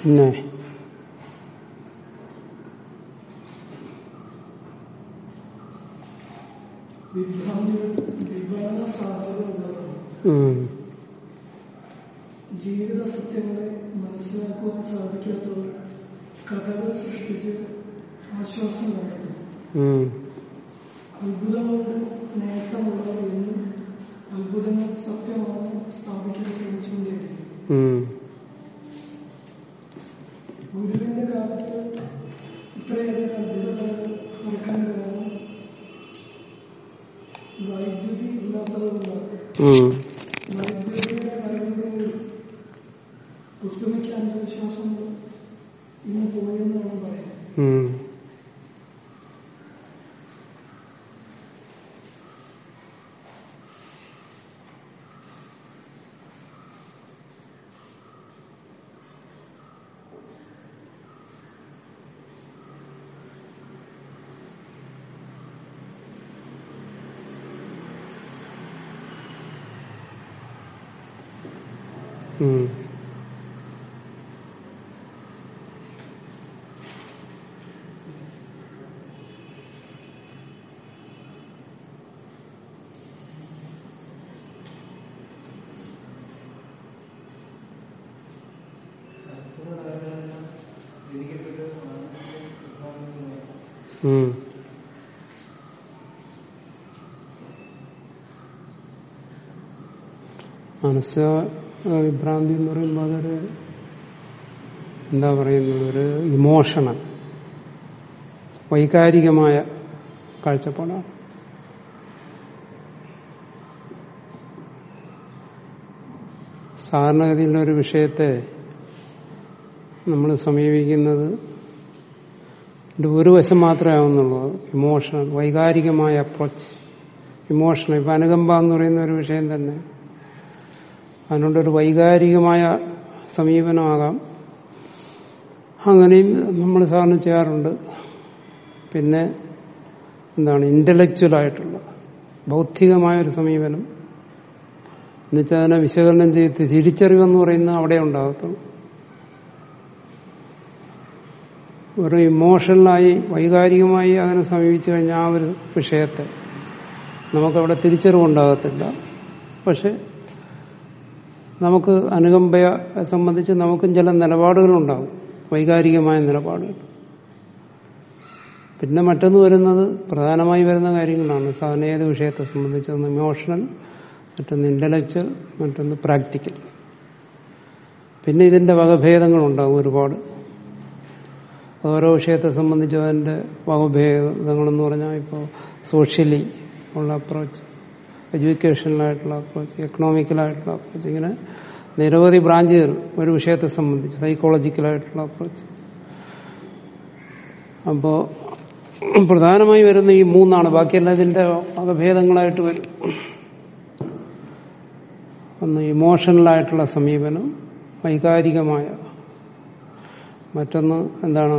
പിന്നെ വിഭ്രാന്തികൾ വിഭജന സാധ്യതയുള്ളതാണ് ഉം. ജീവിത സത്യങ്ങളെ മനസ്സിലാക്കുവാൻ സാധിക്കാത്തവർ കഥകൾ സൃഷ്ടിച്ച് ആശ്വാസം കണ്ടെത്തും ഉം. അത്ഭുതം കൊണ്ട് നേട്ടമുള്ളവർ എന്നും അത്ഭുതങ്ങൾ സത്യമാണെന്ന് സ്ഥാപിക്കാൻ ശ്രമിച്ചുകൊണ്ടിരിക്കും ഉം. ഗുരുവിന്റെ കാലത്ത് ഇത്രയധികം അത്ഭുതങ്ങൾ നടക്കാൻ കാരണം വൈദ്യുതി ഇല്ലാത്തതുകൊണ്ടാണ് ഉം. വൈദ്യുതിയുടെ കഴിവുകളിൽ ഒട്ടുമിക്ക അന്ധവിശ്വാസങ്ങൾ ഇന്ന് പോയെന്നാണ് പറയുന്നത് ഉം. ഉം. ഉം. മനസ്സ് വിഭ്രാന്തി എന്ന് പറയുമ്പോൾ അതൊരു എന്താ പറയുന്നത് ഒരു ഇമോഷണൽ വൈകാരികമായ കാഴ്ചപ്പാടാണ് സാധാരണഗതിയിലുള്ള ഒരു വിഷയത്തെ നമ്മൾ സമീപിക്കുന്നത് ഇതിന്റെ ഒരു വശം മാത്രമേ ആവുന്നുള്ളൂ ഇമോഷണൽ വൈകാരികമായ അപ്രോച്ച് ഇമോഷണൽ ഇപ്പൊ അനുകമ്പ എന്ന് പറയുന്ന ഒരു വിഷയം തന്നെ അതിനോടൊരു വൈകാരികമായ സമീപനമാകാം അങ്ങനെയും നമ്മൾ സാധാരണ ചെയ്യാറുണ്ട് പിന്നെ എന്താണ് ഇന്റലക്ച്വൽ ആയിട്ടുള്ള ബൗദ്ധികമായ ഒരു സമീപനം എന്നുവെച്ചാൽ അതിനെ വിശകലനം ചെയ്ത് തിരിച്ചറിവെന്ന് പറയുന്നത് അവിടെ ഉണ്ടാകത്തുള്ളൂ ഒരു ഇമോഷണലായി വൈകാരികമായി അതിനെ സമീപിച്ചു കഴിഞ്ഞാൽ ആ ഒരു വിഷയത്തെ നമുക്കവിടെ തിരിച്ചറിവുണ്ടാകത്തില്ല പക്ഷെ നമുക്ക് അനുകമ്പയെ സംബന്ധിച്ച് നമുക്കും ചില നിലപാടുകളുണ്ടാകും വൈകാരികമായ നിലപാടുകൾ പിന്നെ മറ്റൊന്ന് വരുന്നത് പ്രധാനമായി വരുന്ന കാര്യങ്ങളാണ് സാധാരണ ഏത് വിഷയത്തെ സംബന്ധിച്ച് ഒന്ന് ഇമോഷണൽ മറ്റൊന്ന് ഇന്റലക്ച്വൽ മറ്റൊന്ന് പ്രാക്ടിക്കൽ പിന്നെ ഇതിന്റെ വകഭേദങ്ങളുണ്ടാകും ഒരുപാട് ഓരോ വിഷയത്തെ സംബന്ധിച്ച് അതിന്റെ വകഭേദങ്ങളെന്ന് പറഞ്ഞാൽ ഇപ്പോൾ സോഷ്യലി ഉള്ള അപ്രോച്ച് എഡ്യൂക്കേഷണലായിട്ടുള്ള അപ്രോച്ച് എക്കണോമിക്കലായിട്ടുള്ള അപ്രോച്ച് ഇങ്ങനെ നിരവധി ബ്രാഞ്ചുകൾ ഒരു വിഷയത്തെ സംബന്ധിച്ച് സൈക്കോളജിക്കലായിട്ടുള്ള അപ്രോച്ച് അപ്പോ പ്രധാനമായി വരുന്ന ഈ മൂന്നാണ് ബാക്കിയെല്ലാം ഇതിന്റെ വകഭേദങ്ങളായിട്ട് വരും ഒന്ന് ഇമോഷണലായിട്ടുള്ള സമീപനം വൈകാരികമായ മറ്റൊന്ന് എന്താണ്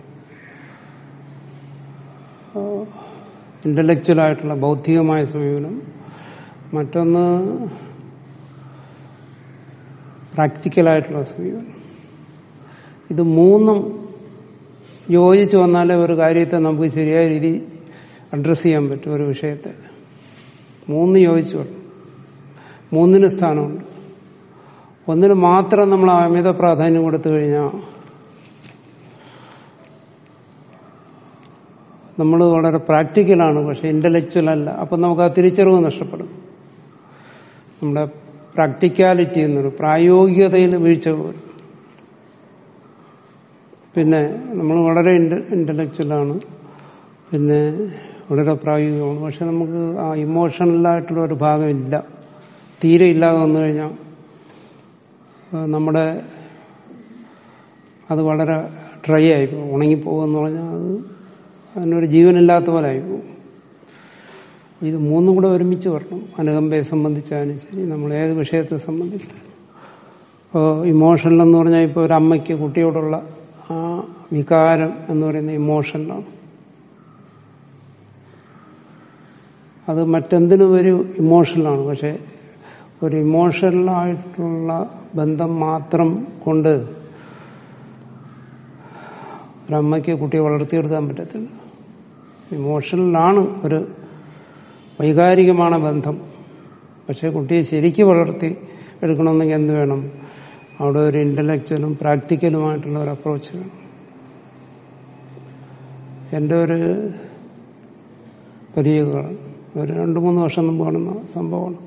ഇന്റലക്ച്വൽ ആയിട്ടുള്ള ബൗദ്ധികമായ സമീപനം മറ്റൊന്ന് പ്രാക്ടിക്കലായിട്ടുള്ള സമീപനം ഇത് മൂന്നും യോജിച്ച് വന്നാലേ ഒരു കാര്യത്തെ നമുക്ക് ശരിയായ രീതി അഡ്രസ് ചെയ്യാൻ പറ്റും ഒരു വിഷയത്തെ മൂന്ന് യോജിച്ചു വേണം മൂന്നിന് സ്ഥാനമുണ്ട് ഒന്നിന് മാത്രം നമ്മൾ അമിത പ്രാധാന്യം കൊടുത്തു കഴിഞ്ഞാൽ നമ്മൾ വളരെ പ്രാക്ടിക്കലാണ് പക്ഷെ ഇന്റലക്ച്വൽ അല്ല അപ്പം നമുക്ക് ആ തിരിച്ചറിവ് നഷ്ടപ്പെടും നമ്മുടെ പ്രാക്ടിക്കാലിറ്റി എന്നൊരു പ്രായോഗികതയിൽ വീഴ്ച വരും പിന്നെ നമ്മൾ വളരെ ഇന്റലക്ച്വലാണ് പിന്നെ വളരെ പ്രായോഗികമാണ് പക്ഷെ നമുക്ക് ആ ഇമോഷണലായിട്ടുള്ള ഒരു ഭാഗമില്ല തീരെ ഇല്ലാതെ വന്നു കഴിഞ്ഞാൽ നമ്മുടെ അത് വളരെ ഡ്രൈ ആയിപ്പോകും ഉണങ്ങിപ്പോകുമെന്ന് പറഞ്ഞാൽ അത് അതിനൊരു ജീവനില്ലാത്ത പോലെ ആയിപ്പോകും ഇത് മൂന്നും കൂടെ ഒരുമിച്ച് വരണം അനുകമ്പയെ സംബന്ധിച്ചാലും ശരി നമ്മൾ ഏത് വിഷയത്തെ സംബന്ധിച്ചാലും ഇപ്പോൾ ഇമോഷണൽ എന്ന് പറഞ്ഞാൽ ഇപ്പോൾ ഒരു അമ്മയ്ക്ക് കുട്ടിയോടുള്ള ആ വികാരം എന്ന് പറയുന്ന ഇമോഷനിലാണ് അത് മറ്റെന്തിനും ഒരു ഇമോഷണലാണ് പക്ഷെ ഒരു ഇമോഷണലായിട്ടുള്ള ബന്ധം മാത്രം കൊണ്ട് ഒരമ്മയ്ക്ക് കുട്ടിയെ വളർത്തിയെടുക്കാൻ പറ്റത്തില്ല ഇമോഷണലാണ് ഒരു വൈകാരികമാണ് ബന്ധം പക്ഷെ കുട്ടിയെ ശരിക്ക് വളർത്തി എടുക്കണമെന്നെങ്കിൽ എന്ത് വേണം അവിടെ ഒരു ഇന്റലക്ച്വലും പ്രാക്ടിക്കലുമായിട്ടുള്ള ഒരു അപ്രോച്ച് വേണം എൻ്റെ ഒരു പരിചയക്കാരൻ ഒരു രണ്ട് മൂന്ന് വർഷം മുമ്പ് കാണുന്ന സംഭവമാണ്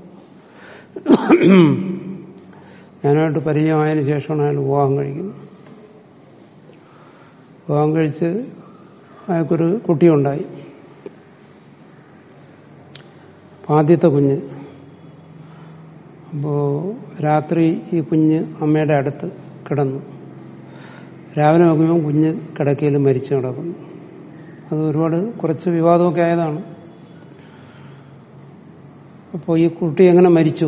ഞാനായിട്ട് പരിചയമായതിനു ശേഷമാണ് അയാൾ വിവാഹം കഴിക്കുന്നത് വിവാഹം കഴിച്ച് അയാൾക്കൊരു കുട്ടിയുണ്ടായി അപ്പൊ ആദ്യത്തെ കുഞ്ഞ് അപ്പോ രാത്രി ഈ കുഞ്ഞ് അമ്മയുടെ അടുത്ത് കിടന്നു രാവിലെ നോക്കുമ്പോൾ കുഞ്ഞ് കിടക്കയിൽ മരിച്ചു കിടക്കുന്നു അത് ഒരുപാട് കുറച്ച് വിവാദമൊക്കെ ആയതാണ് അപ്പോൾ ഈ കുട്ടി എങ്ങനെ മരിച്ചു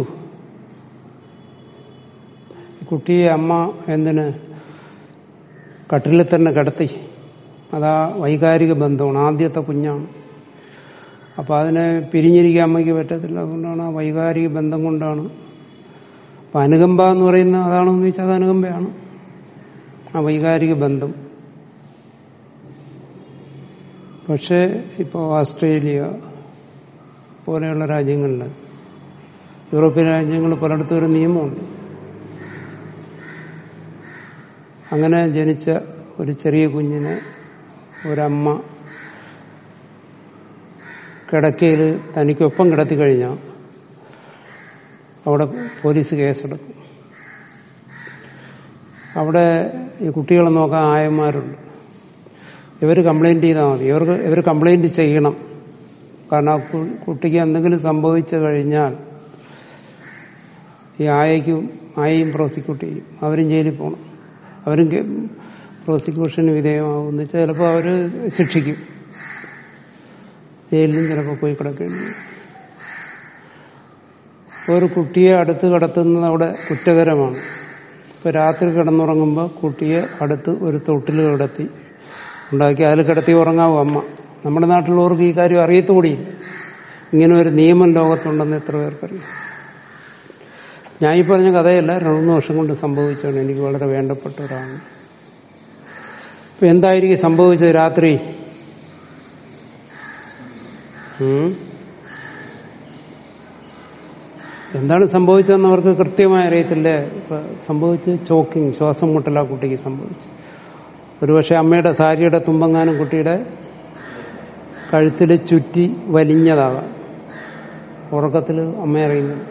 ഈ കുട്ടിയെ അമ്മ എന്തിന് കട്ടിലിൽ തന്നെ കിടത്തി അതാ വൈകാരിക ബന്ധമാണ് ആദ്യത്തെ കുഞ്ഞാണ് അപ്പോൾ അതിനെ പിരിഞ്ഞിരിക്കാൻ അമ്മയ്ക്ക് പറ്റത്തില്ല അതുകൊണ്ടാണ് ആ വൈകാരിക ബന്ധം കൊണ്ടാണ് അപ്പം അനുകമ്പ എന്ന് പറയുന്ന അതാണെന്ന് ചോദിച്ചാൽ അത് അനുകമ്പയാണ് ആ വൈകാരിക ബന്ധം പക്ഷേ ഇപ്പോൾ ഓസ്ട്രേലിയ പോലെയുള്ള രാജ്യങ്ങളിൽ യൂറോപ്യൻ രാജ്യങ്ങൾ പലയിടത്തും ഒരു നിയമമുണ്ട് അങ്ങനെ ജനിച്ച ഒരു ചെറിയ കുഞ്ഞിനെ ഒരമ്മ കിടക്കയിൽ തനിക്കൊപ്പം കിടത്തി കഴിഞ്ഞാൽ അവിടെ പോലീസ് കേസെടുക്കും അവിടെ ഈ കുട്ടികളെ നോക്കാൻ ആയന്മാരുണ്ട് ഇവർ കംപ്ലൈന്റ് ചെയ്താൽ മതി ഇവർക്ക് ഇവർ കംപ്ലൈന്റ് ചെയ്യണം കാരണം ആ കു- കുട്ടിക്ക് എന്തെങ്കിലും സംഭവിച്ചു കഴിഞ്ഞാൽ ഈ ആയയ്ക്കും ആയയും പ്രോസിക്യൂട്ട് ചെയ്യും അവരും ജയിലിൽ പോകണം അവരും കെ- പ്രോസിക്യൂഷന് വിധേയമാകും എന്ന് വെച്ചാൽ ചിലപ്പോൾ അവർ ശിക്ഷിക്കും ജയിലിലും ചിലപ്പോൾ പോയി കിടക്കേണ്ടി വരും. ഒരു കുട്ടിയെ അടുത്ത് കിടത്തുന്നത് അവിടെ കുറ്റകരമാണ് ഇപ്പൊ രാത്രി കിടന്നുറങ്ങുമ്പോൾ കുട്ടിയെ അടുത്ത് ഒരു തൊട്ടിൽ കിടത്തി ഉണ്ടാക്കി അതിൽ കിടത്തി ഉറങ്ങാവും അമ്മ നമ്മുടെ നാട്ടിലുള്ളവർക്ക് ഈ കാര്യം അറിയത്തുകൂടിയില്ല ഇങ്ങനെ ഒരു നിയമം ലോകത്തുണ്ടെന്ന് എത്ര പേർക്കറിയാം ഞാൻ ഈ പറഞ്ഞ കഥയല്ല രണ്ട് മൂന്ന് വർഷം കൊണ്ട് സംഭവിച്ചാണ് എനിക്ക് വളരെ വേണ്ടപ്പെട്ട ഒരാളാണ് ഇപ്പൊ എന്തായിരിക്കും സംഭവിച്ചത് രാത്രി ഉം? എന്താണ് സംഭവിച്ചതെന്ന് അവർക്ക് കൃത്യമായി അറിയത്തില്ല ഇപ്പൊ സംഭവിച്ച് ചോക്കിങ് ശ്വാസം മുട്ടൽ ആ കുട്ടിക്ക് സംഭവിച്ചു ഒരുപക്ഷെ അമ്മയുടെ സാരിയുടെ തുമ്പങ്ങാനും കുട്ടിയുടെ കഴുത്തിൽ ചുറ്റി വലിഞ്ഞതാകാം ഉറക്കത്തിൽ അമ്മ അറിയുന്നത്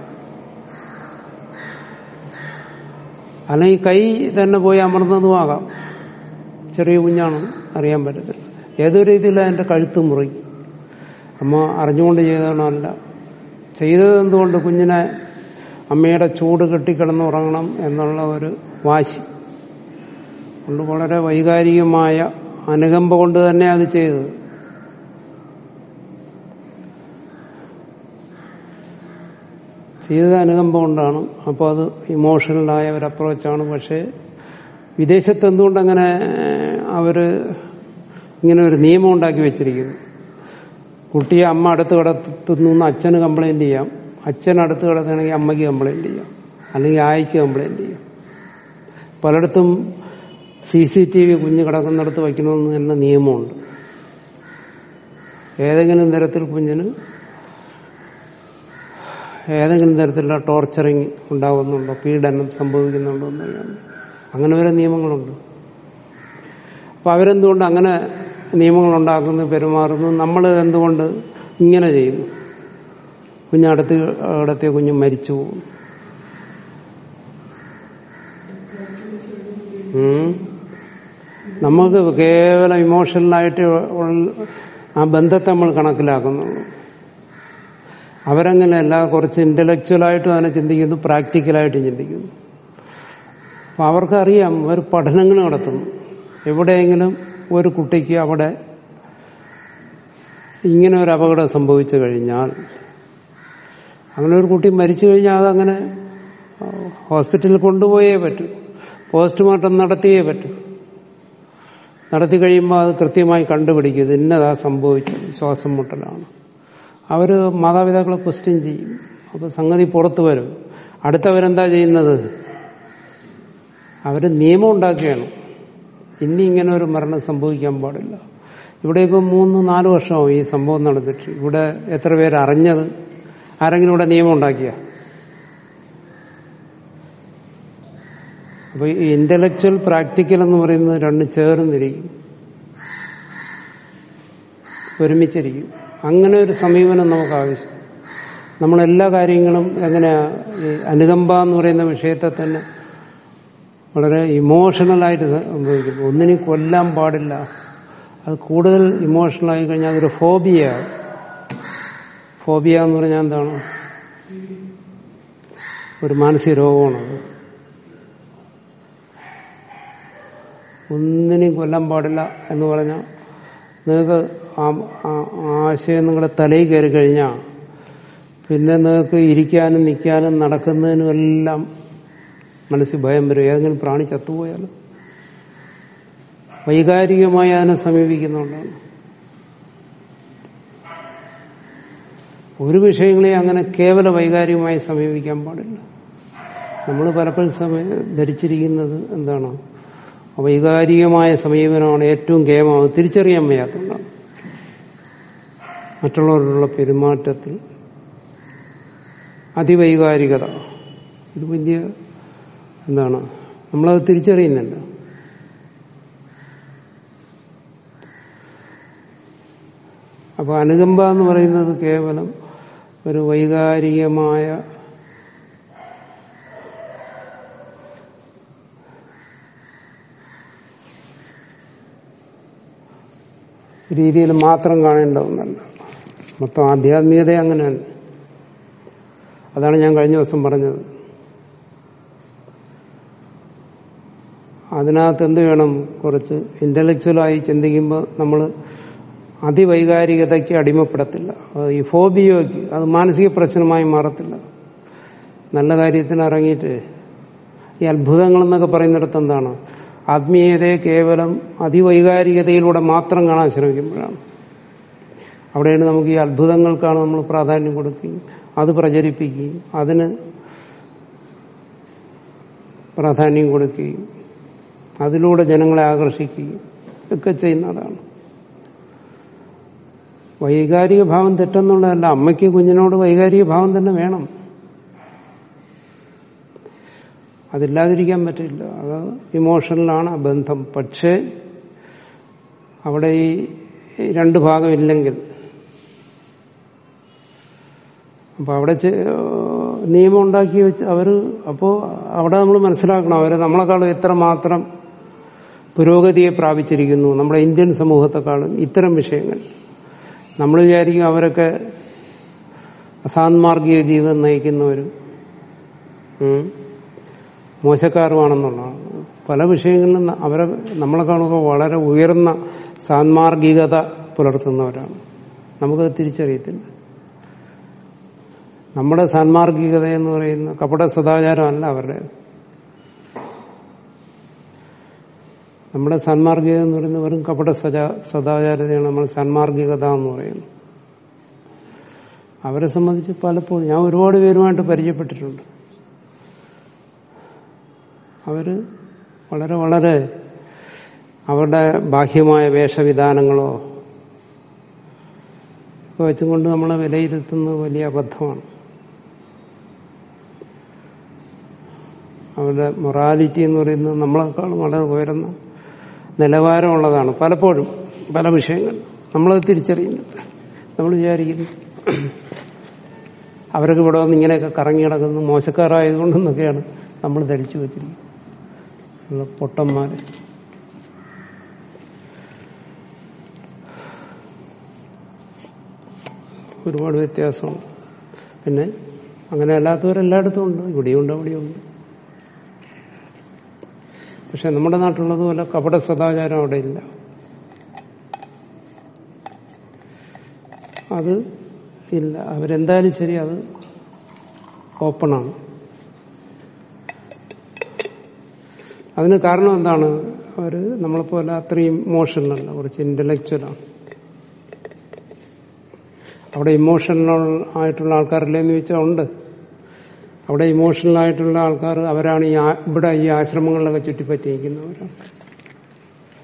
അല്ലെങ്കിൽ കൈ തന്നെ പോയി അമർന്നതുമാകാം ചെറിയ കുഞ്ഞാണ് അറിയാൻ പറ്റത്തില്ല ഏതൊരു രീതിയിൽ അതിന്റെ കഴുത്ത് മുറി അമ്മ അറിഞ്ഞുകൊണ്ട് ചെയ്തതാണല്ല ചെയ്തത് എന്തുകൊണ്ട് കുഞ്ഞിനെ അമ്മയുടെ ചൂട് കെട്ടിക്കിടന്ന് ഉറങ്ങണം എന്നുള്ള ഒരു വാശി കൊണ്ട് വളരെ വൈകാരികമായ അനുകമ്പ കൊണ്ട് തന്നെ അത് ചെയ്തത് ചെയ്തത് അനുകമ്പ കൊണ്ടാണ് അപ്പോൾ അത് ഇമോഷണലായ ഒരു അപ്രോച്ചാണ് പക്ഷേ വിദേശത്ത് എന്തുകൊണ്ടങ്ങനെ അവര് ഇങ്ങനെ ഒരു നിയമം ഉണ്ടാക്കി വെച്ചിരിക്കുന്നു കുട്ടിയെ അമ്മ അടുത്ത് കിടത്തുന്നു എന്ന് അച്ഛന് കംപ്ലൈന്റ് ചെയ്യാം അച്ഛൻ അടുത്ത് കിടത്തുകയാണെങ്കിൽ അമ്മയ്ക്ക് കംപ്ലൈന്റ് ചെയ്യാം അല്ലെങ്കിൽ ആയിക്ക് കംപ്ലൈന്റ് ചെയ്യാം പലയിടത്തും സി സി ടി വി കുഞ്ഞ് കിടക്കുന്നിടത്ത് വയ്ക്കണമെന്ന് തന്നെ നിയമമുണ്ട് ഏതെങ്കിലും തരത്തിൽ കുഞ്ഞിന് ഏതെങ്കിലും തരത്തിലുള്ള ടോർച്ചറിങ് ഉണ്ടാകുന്നുണ്ടോ പീഡനം സംഭവിക്കുന്നുണ്ടോ എന്നറിയാൻ അങ്ങനെ വരെ നിയമങ്ങളുണ്ട് അപ്പൊ അവരെന്തുകൊണ്ട് അങ്ങനെ നിയമങ്ങൾ ഉണ്ടാക്കുന്നു പെരുമാറുന്നു നമ്മൾ എന്തുകൊണ്ട് ഇങ്ങനെ ചെയ്യുന്നു കുഞ്ഞടുത്ത് കിടത്തിയ കുഞ്ഞ് മരിച്ചു പോകും ഉം. നമുക്ക് കേവലം ഇമോഷണലായിട്ട് ഉള്ള- ആ ബന്ധത്തെ നമ്മൾ കണക്കിലാക്കുന്നുള്ളൂ അവരങ്ങനെയല്ല കുറച്ച് ഇന്റലക്ച്വലായിട്ടും അതിനെ ചിന്തിക്കുന്നു പ്രാക്ടിക്കലായിട്ടും ചിന്തിക്കുന്നു അപ്പൊ അവർക്കറിയാം അവർ പഠനങ്ങൾ നടത്തുന്നു എവിടെയെങ്കിലും ഒരു കുട്ടിക്ക് അവിടെ ഇങ്ങനെ ഒരു അപകടം സംഭവിച്ചു കഴിഞ്ഞാൽ അങ്ങനെ ഒരു കുട്ടി മരിച്ചു കഴിഞ്ഞാൽ അതങ്ങനെ ആ, ഹോസ്പിറ്റലിൽ കൊണ്ടുപോയേ പറ്റൂ പോസ്റ്റ്മോർട്ടം നടത്തിയേ പറ്റൂ നടത്തി കഴിയുമ്പോൾ അത് കൃത്യമായി കണ്ടുപിടിക്കും ഇത് ഇന്നതാ സംഭവിച്ചത് ശ്വാസം മുട്ടലാണ് അവര് മാതാപിതാക്കളെ ക്വസ്റ്റ്യൻ ചെയ്യും അപ്പൊ സംഗതി പുറത്തു വരും അടുത്തവരെന്താ ചെയ്യുന്നത് അവര് നിയമം ഉണ്ടാക്കുകയാണ് ഇനി ഇങ്ങനെ ഒരു മരണം സംഭവിക്കാൻ പാടില്ല ഇവിടെ ഇപ്പം മൂന്ന് നാല് വർഷമാവും ഈ സംഭവം നടന്നിട്ട് ഇവിടെ എത്ര പേര് അറിഞ്ഞത് ആരെങ്കിലും ഇവിടെ നിയമം ഉണ്ടാക്കിയ അപ്പൊ ഈ ഇന്റലക്ച്വൽ പ്രാക്ടിക്കൽ എന്ന് പറയുന്നത് രണ്ടും ചേർന്നിരിക്കും ഒരുമിച്ചിരിക്കും അങ്ങനെ ഒരു സമീപനം നമുക്ക് ആവശ്യം നമ്മളെല്ലാ കാര്യങ്ങളും എങ്ങനെയാ ഈ അനുകമ്പ എന്ന് പറയുന്ന വിഷയത്തെ തന്നെ വളരെ ഇമോഷണലായിട്ട് സംഭവിക്കുന്നു ഒന്നിനും കൊല്ലാൻ പാടില്ല അത് കൂടുതൽ ഇമോഷണലായി കഴിഞ്ഞാൽ അതൊരു ഫോബിയ ഫോബിയ എന്ന് പറഞ്ഞാൽ എന്താണ് ഒരു മാനസിക രോഗമാണത് ഒന്നിനെയും കൊല്ലാൻ പാടില്ല എന്ന് പറഞ്ഞാൽ നിങ്ങൾക്ക് ആ- ആ- ആ ആശയം നിങ്ങളുടെ തലയിൽ കയറി കഴിഞ്ഞാൽ പിന്നെ നിങ്ങൾക്ക് ഇരിക്കാനും നിൽക്കാനും നടക്കുന്നതിനും എല്ലാം മനസ്സിൽ ഭയം വരും ഏതെങ്കിലും പ്രാണി ചത്തുപോയാൽ വൈകാരികമായി അതിനെ സമീപിക്കുന്നുണ്ടാണ് ഒരു വിഷയങ്ങളെയും അങ്ങനെ കേവല വൈകാരികമായി സമീപിക്കാൻ പാടില്ല നമ്മൾ പലപ്പോഴും സമയ ധരിച്ചിരിക്കുന്നത് എന്താണ് വൈകാരികമായ സമീപനമാണ് ഏറ്റവും കേമം തിരിച്ചറിയാൻ വയ്യാത്തതുകൊണ്ടാണ് മറ്റുള്ളവരോടുള്ള പെരുമാറ്റത്തിൽ അതിവൈകാരികത ഇത് വലിയ എന്താണ് നമ്മളത് തിരിച്ചറിയുന്നില്ല അപ്പൊ അനുകമ്പ എന്ന് പറയുന്നത് കേവലം ഒരു വൈകാരികമായ രീതിയിൽ മാത്രം കാണേണ്ട ഒന്നല്ല മൊത്തം ആധ്യാത്മികത അങ്ങനെ തന്നെ അതാണ് ഞാൻ കഴിഞ്ഞ ദിവസം പറഞ്ഞത് അതിനകത്ത് എന്ത് വേണം കുറച്ച് ഇന്റലക്ച്വലായി ചിന്തിക്കുമ്പോൾ നമ്മൾ അതിവൈകാരികതയ്ക്ക് അടിമപ്പെടത്തില്ല അത് ഈ ഫോബിയോയ്ക്ക് അത് മാനസിക പ്രശ്നമായി മാറത്തില്ല നല്ല കാര്യത്തിന് ഇറങ്ങിയിട്ട് ഈ അത്ഭുതങ്ങൾ എന്നൊക്കെ പറയുന്നിടത്ത് എന്താണ് ആത്മീയതയെ കേവലം അതിവൈകാരികതയിലൂടെ മാത്രം കാണാൻ ശ്രമിക്കുമ്പോഴാണ് അവിടെയാണ് നമുക്ക് ഈ അത്ഭുതങ്ങൾക്കാണ് നമ്മൾ പ്രാധാന്യം കൊടുക്കുകയും അത് പ്രചരിപ്പിക്കുകയും അതിന് പ്രാധാന്യം കൊടുക്കുകയും അതിലൂടെ ജനങ്ങളെ ആകർഷിക്കുകയും ഒക്കെ ചെയ്യുന്നതാണ് വൈകാരിക ഭാവം തെറ്റെന്നുള്ളതല്ല അമ്മയ്ക്ക് കുഞ്ഞിനോട് വൈകാരിക ഭാവം തന്നെ വേണം അതില്ലാതിരിക്കാൻ പറ്റില്ല അത് ഇമോഷണലാണ് ആ ബന്ധം പക്ഷേ അവിടെ ഈ രണ്ട് ഭാഗമില്ലെങ്കിൽ അപ്പൊ അവിടെ ചെ- നിയമം ഉണ്ടാക്കി വെച്ച് അവര് അപ്പോ അവിടെ നമ്മൾ മനസ്സിലാക്കണം അവര് നമ്മളെക്കാളും എത്രമാത്രം പുരോഗതിയെ പ്രാപിച്ചിരിക്കുന്നു നമ്മുടെ ഇന്ത്യൻ സമൂഹത്തെക്കാളും ഇത്തരം വിഷയങ്ങൾ നമ്മൾ വിചാരിക്കും അവരൊക്കെ അസാൻമാർഗിക ജീവിതം നയിക്കുന്നവരും ഉം, മോശക്കാരുമാണെന്നുള്ളതാണ് പല വിഷയങ്ങളിലും അവരെ നമ്മളെക്കാളൊക്കെ വളരെ ഉയർന്ന സാൻമാർഗികത പുലർത്തുന്നവരാണ് നമുക്കത് തിരിച്ചറിയത്തില്ല നമ്മുടെ സാൻമാർഗികത എന്ന് പറയുന്ന കപട സദാചാരമല്ല അവരുടെ നമ്മുടെ സാൻമാർഗികത എന്ന് പറയുന്നത് വെറും കപട സദാ സദാചാരതയാണ് നമ്മൾ സാൻമാർഗികത എന്ന് പറയുന്നത് അവരെ സംബന്ധിച്ച് പലപ്പോഴും ഞാൻ ഒരുപാട് പേരുമായിട്ട് പരിചയപ്പെട്ടിട്ടുണ്ട് അവര് വളരെ വളരെ അവരുടെ ബാഹ്യമായ വേഷവിധാനങ്ങളോ ഒക്കെ വെച്ചുകൊണ്ട് നമ്മളെ വിലയിരുത്തുന്നത് വലിയ അബദ്ധമാണ് അവരുടെ മൊറാലിറ്റി എന്ന് പറയുന്നത് നമ്മളെക്കാളും വളരെ ഉയർന്ന നിലവാരമുള്ളതാണ് പലപ്പോഴും പല വിഷയങ്ങൾ നമ്മളത് തിരിച്ചറിയുന്നില്ല നമ്മൾ വിചാരിക്കുന്നു അവരൊക്കെ ഇവിടെ വന്ന് ഇങ്ങനെയൊക്കെ കറങ്ങി കിടക്കുന്നു മോശക്കാരായതുകൊണ്ടെന്നൊക്കെയാണ് നമ്മൾ ധരിച്ചു വെച്ചിരിക്കുന്നത് ഉള്ള പൊട്ടന്മാര് ഒരുപാട് വ്യത്യാസമുണ്ട് പിന്നെ അങ്ങനെ അല്ലാത്തവരെല്ലായിടത്തും ഉണ്ട് ഇവിടെയുണ്ട് അവിടെയുണ്ട് പക്ഷെ നമ്മുടെ നാട്ടിലുള്ളതുപോലെ കപട സദാചാരം അവിടെ ഇല്ല അത് ഇല്ല അവരെന്തായാലും ശരി അത് ഓപ്പണാണ് അതിന് കാരണം എന്താണ് അവർ നമ്മളെപ്പോലെ അത്രയും ഇമോഷണലല്ല കുറച്ച് ഇന്റലക്ച്വലാണ് അവിടെ ഇമോഷണൽ ആയിട്ടുള്ള ആൾക്കാരില്ലേ എന്ന് ചോദിച്ചാൽ ഉണ്ട് അവിടെ ഇമോഷണൽ ആയിട്ടുള്ള ആൾക്കാർ അവരാണ് ഈ ആ- ഇവിടെ ഈ ആശ്രമങ്ങളിലൊക്കെ ചുറ്റിപ്പറ്റിയിരിക്കുന്നവരാണ്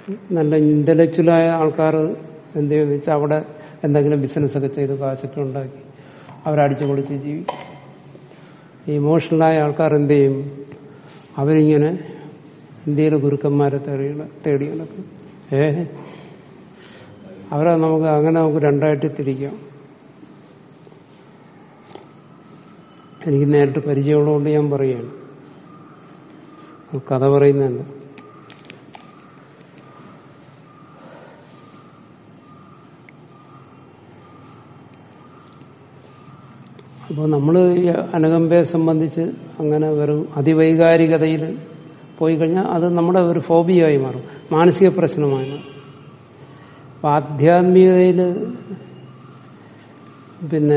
നല്ല ഇന്റലക്ച്വലായ ആൾക്കാർ എന്ത് ചെയ്യുമെന്ന് വെച്ചാൽ അവിടെ എന്തെങ്കിലും ബിസിനസ്സൊക്കെ ചെയ്ത് കാശൊക്കെ ഉണ്ടാക്കി അവരടിച്ചു പൊളിച്ച് ജീവിക്കും ഈ ഇമോഷണലായ ആൾക്കാർ എന്ത് ചെയ്യും അവരിങ്ങനെ ഇന്ത്യയിലെ ഗുരുക്കന്മാരെ തേടി തേടി നടക്കും ഏ അവരെ നമുക്ക് അങ്ങനെ നമുക്ക് രണ്ടായിട്ട് തിരിക്കാം എനിക്ക് നേരിട്ട് പരിചയമുള്ളതുകൊണ്ട് ഞാൻ പറയുകയാണ് കഥ പറയുന്നതല്ല അപ്പോൾ നമ്മൾ ഈ അനുകമ്പയെ സംബന്ധിച്ച് അങ്ങനെ വെറും അതിവൈകാരികതയിൽ പോയി കഴിഞ്ഞാൽ അത് നമ്മുടെ ഒരു ഫോബിയായി മാറും മാനസിക പ്രശ്നമായി മാറും അപ്പം ആധ്യാത്മികതയിൽ പിന്നെ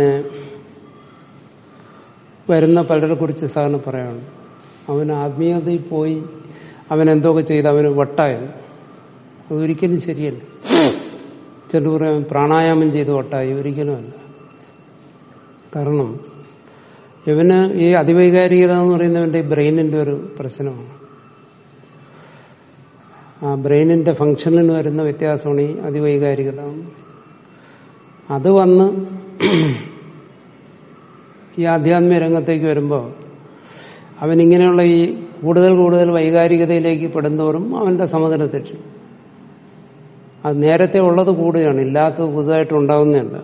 വരുന്ന പലരെ കുറിച്ച് സാറിന് പറയാനുണ്ട് അവൻ ആത്മീയതയിൽ പോയി അവൻ എന്തൊക്കെ ചെയ്ത് അവന് വട്ടായത് അതൊരിക്കലും ശരിയല്ല ചിലർ പറയാം പ്രാണായാമം ചെയ്ത് വട്ടായി ഒരിക്കലുമല്ല കാരണം ഇവന് ഈ അതിവൈകാരികത എന്ന് പറയുന്നവന്റെ ബ്രെയിനിന്റെ ഒരു പ്രശ്നമാണ് ആ ബ്രെയിനിന്റെ ഫംഗ്ഷനിൽ വരുന്ന വ്യത്യാസമാണ് ഈ അതിവൈകാരികത അത് വന്ന് ഈ ആധ്യാത്മിക രംഗത്തേക്ക് വരുമ്പോൾ അവനിങ്ങനെയുള്ള ഈ കൂടുതൽ കൂടുതൽ വൈകാരികതയിലേക്ക് പെടുന്നവരും അവന്റെ സമനില തെറ്റും അത് നേരത്തെ ഉള്ളത് കൂടുകയാണ് ഇല്ലാത്തത് പുതുതായിട്ട് ഉണ്ടാകുന്നതല്ല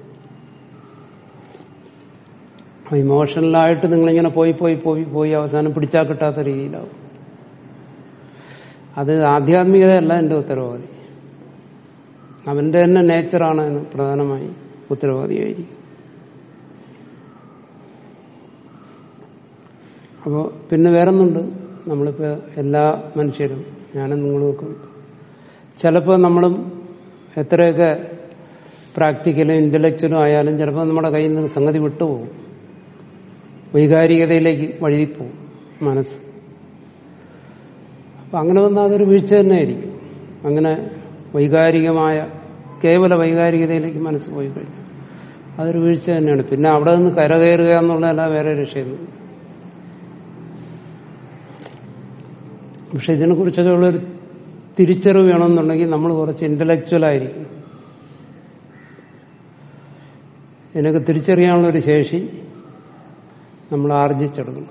ഇമോഷണലായിട്ട് നിങ്ങളിങ്ങനെ പോയി പോയി പോയി പോയി അവസാനം പിടിച്ചാൽ കിട്ടാത്ത രീതിയിലാവും അത് ആധ്യാത്മികതയല്ല എൻ്റെ ഉത്തരവാദി അവന്റെ തന്നെ നേച്ചറാണ് അതിന് പ്രധാനമായി ഉത്തരവാദിയായിരിക്കും അപ്പോൾ പിന്നെ വേറൊന്നുണ്ട് നമ്മളിപ്പോൾ എല്ലാ മനുഷ്യരും ഞാനും നിങ്ങളും ഒക്കെ ചിലപ്പോൾ നമ്മളും എത്രയൊക്കെ പ്രാക്ടിക്കലും ഇന്റലക്ച്വലും ആയാലും ചിലപ്പോൾ നമ്മുടെ കയ്യിൽ നിന്ന് സംഗതി വിട്ടുപോകും വൈകാരികതയിലേക്ക് വഴുതിപ്പോവും മനസ്സ് അപ്പം അങ്ങനെ വന്നാൽ അതൊരു വീഴ്ച തന്നെയായിരിക്കും അങ്ങനെ വൈകാരികമായ കേവല വൈകാരികതയിലേക്ക് മനസ്സ് പോയി കഴിഞ്ഞു അതൊരു വീഴ്ച തന്നെയാണ് പിന്നെ അവിടെ നിന്ന് കരകയറുക എന്നുള്ളതല്ല വേറെ രക്ഷയൊന്നും പക്ഷെ ഇതിനെക്കുറിച്ചൊക്കെ ഉള്ളൊരു തിരിച്ചറിവ് വേണമെന്നുണ്ടെങ്കിൽ നമ്മൾ കുറച്ച് ഇന്റലക്ച്വൽ ആയിരിക്കും ഇതിനൊക്കെ തിരിച്ചറിയാനുള്ള ഒരു ശേഷി നമ്മൾ ആർജിച്ചെടുക്കണം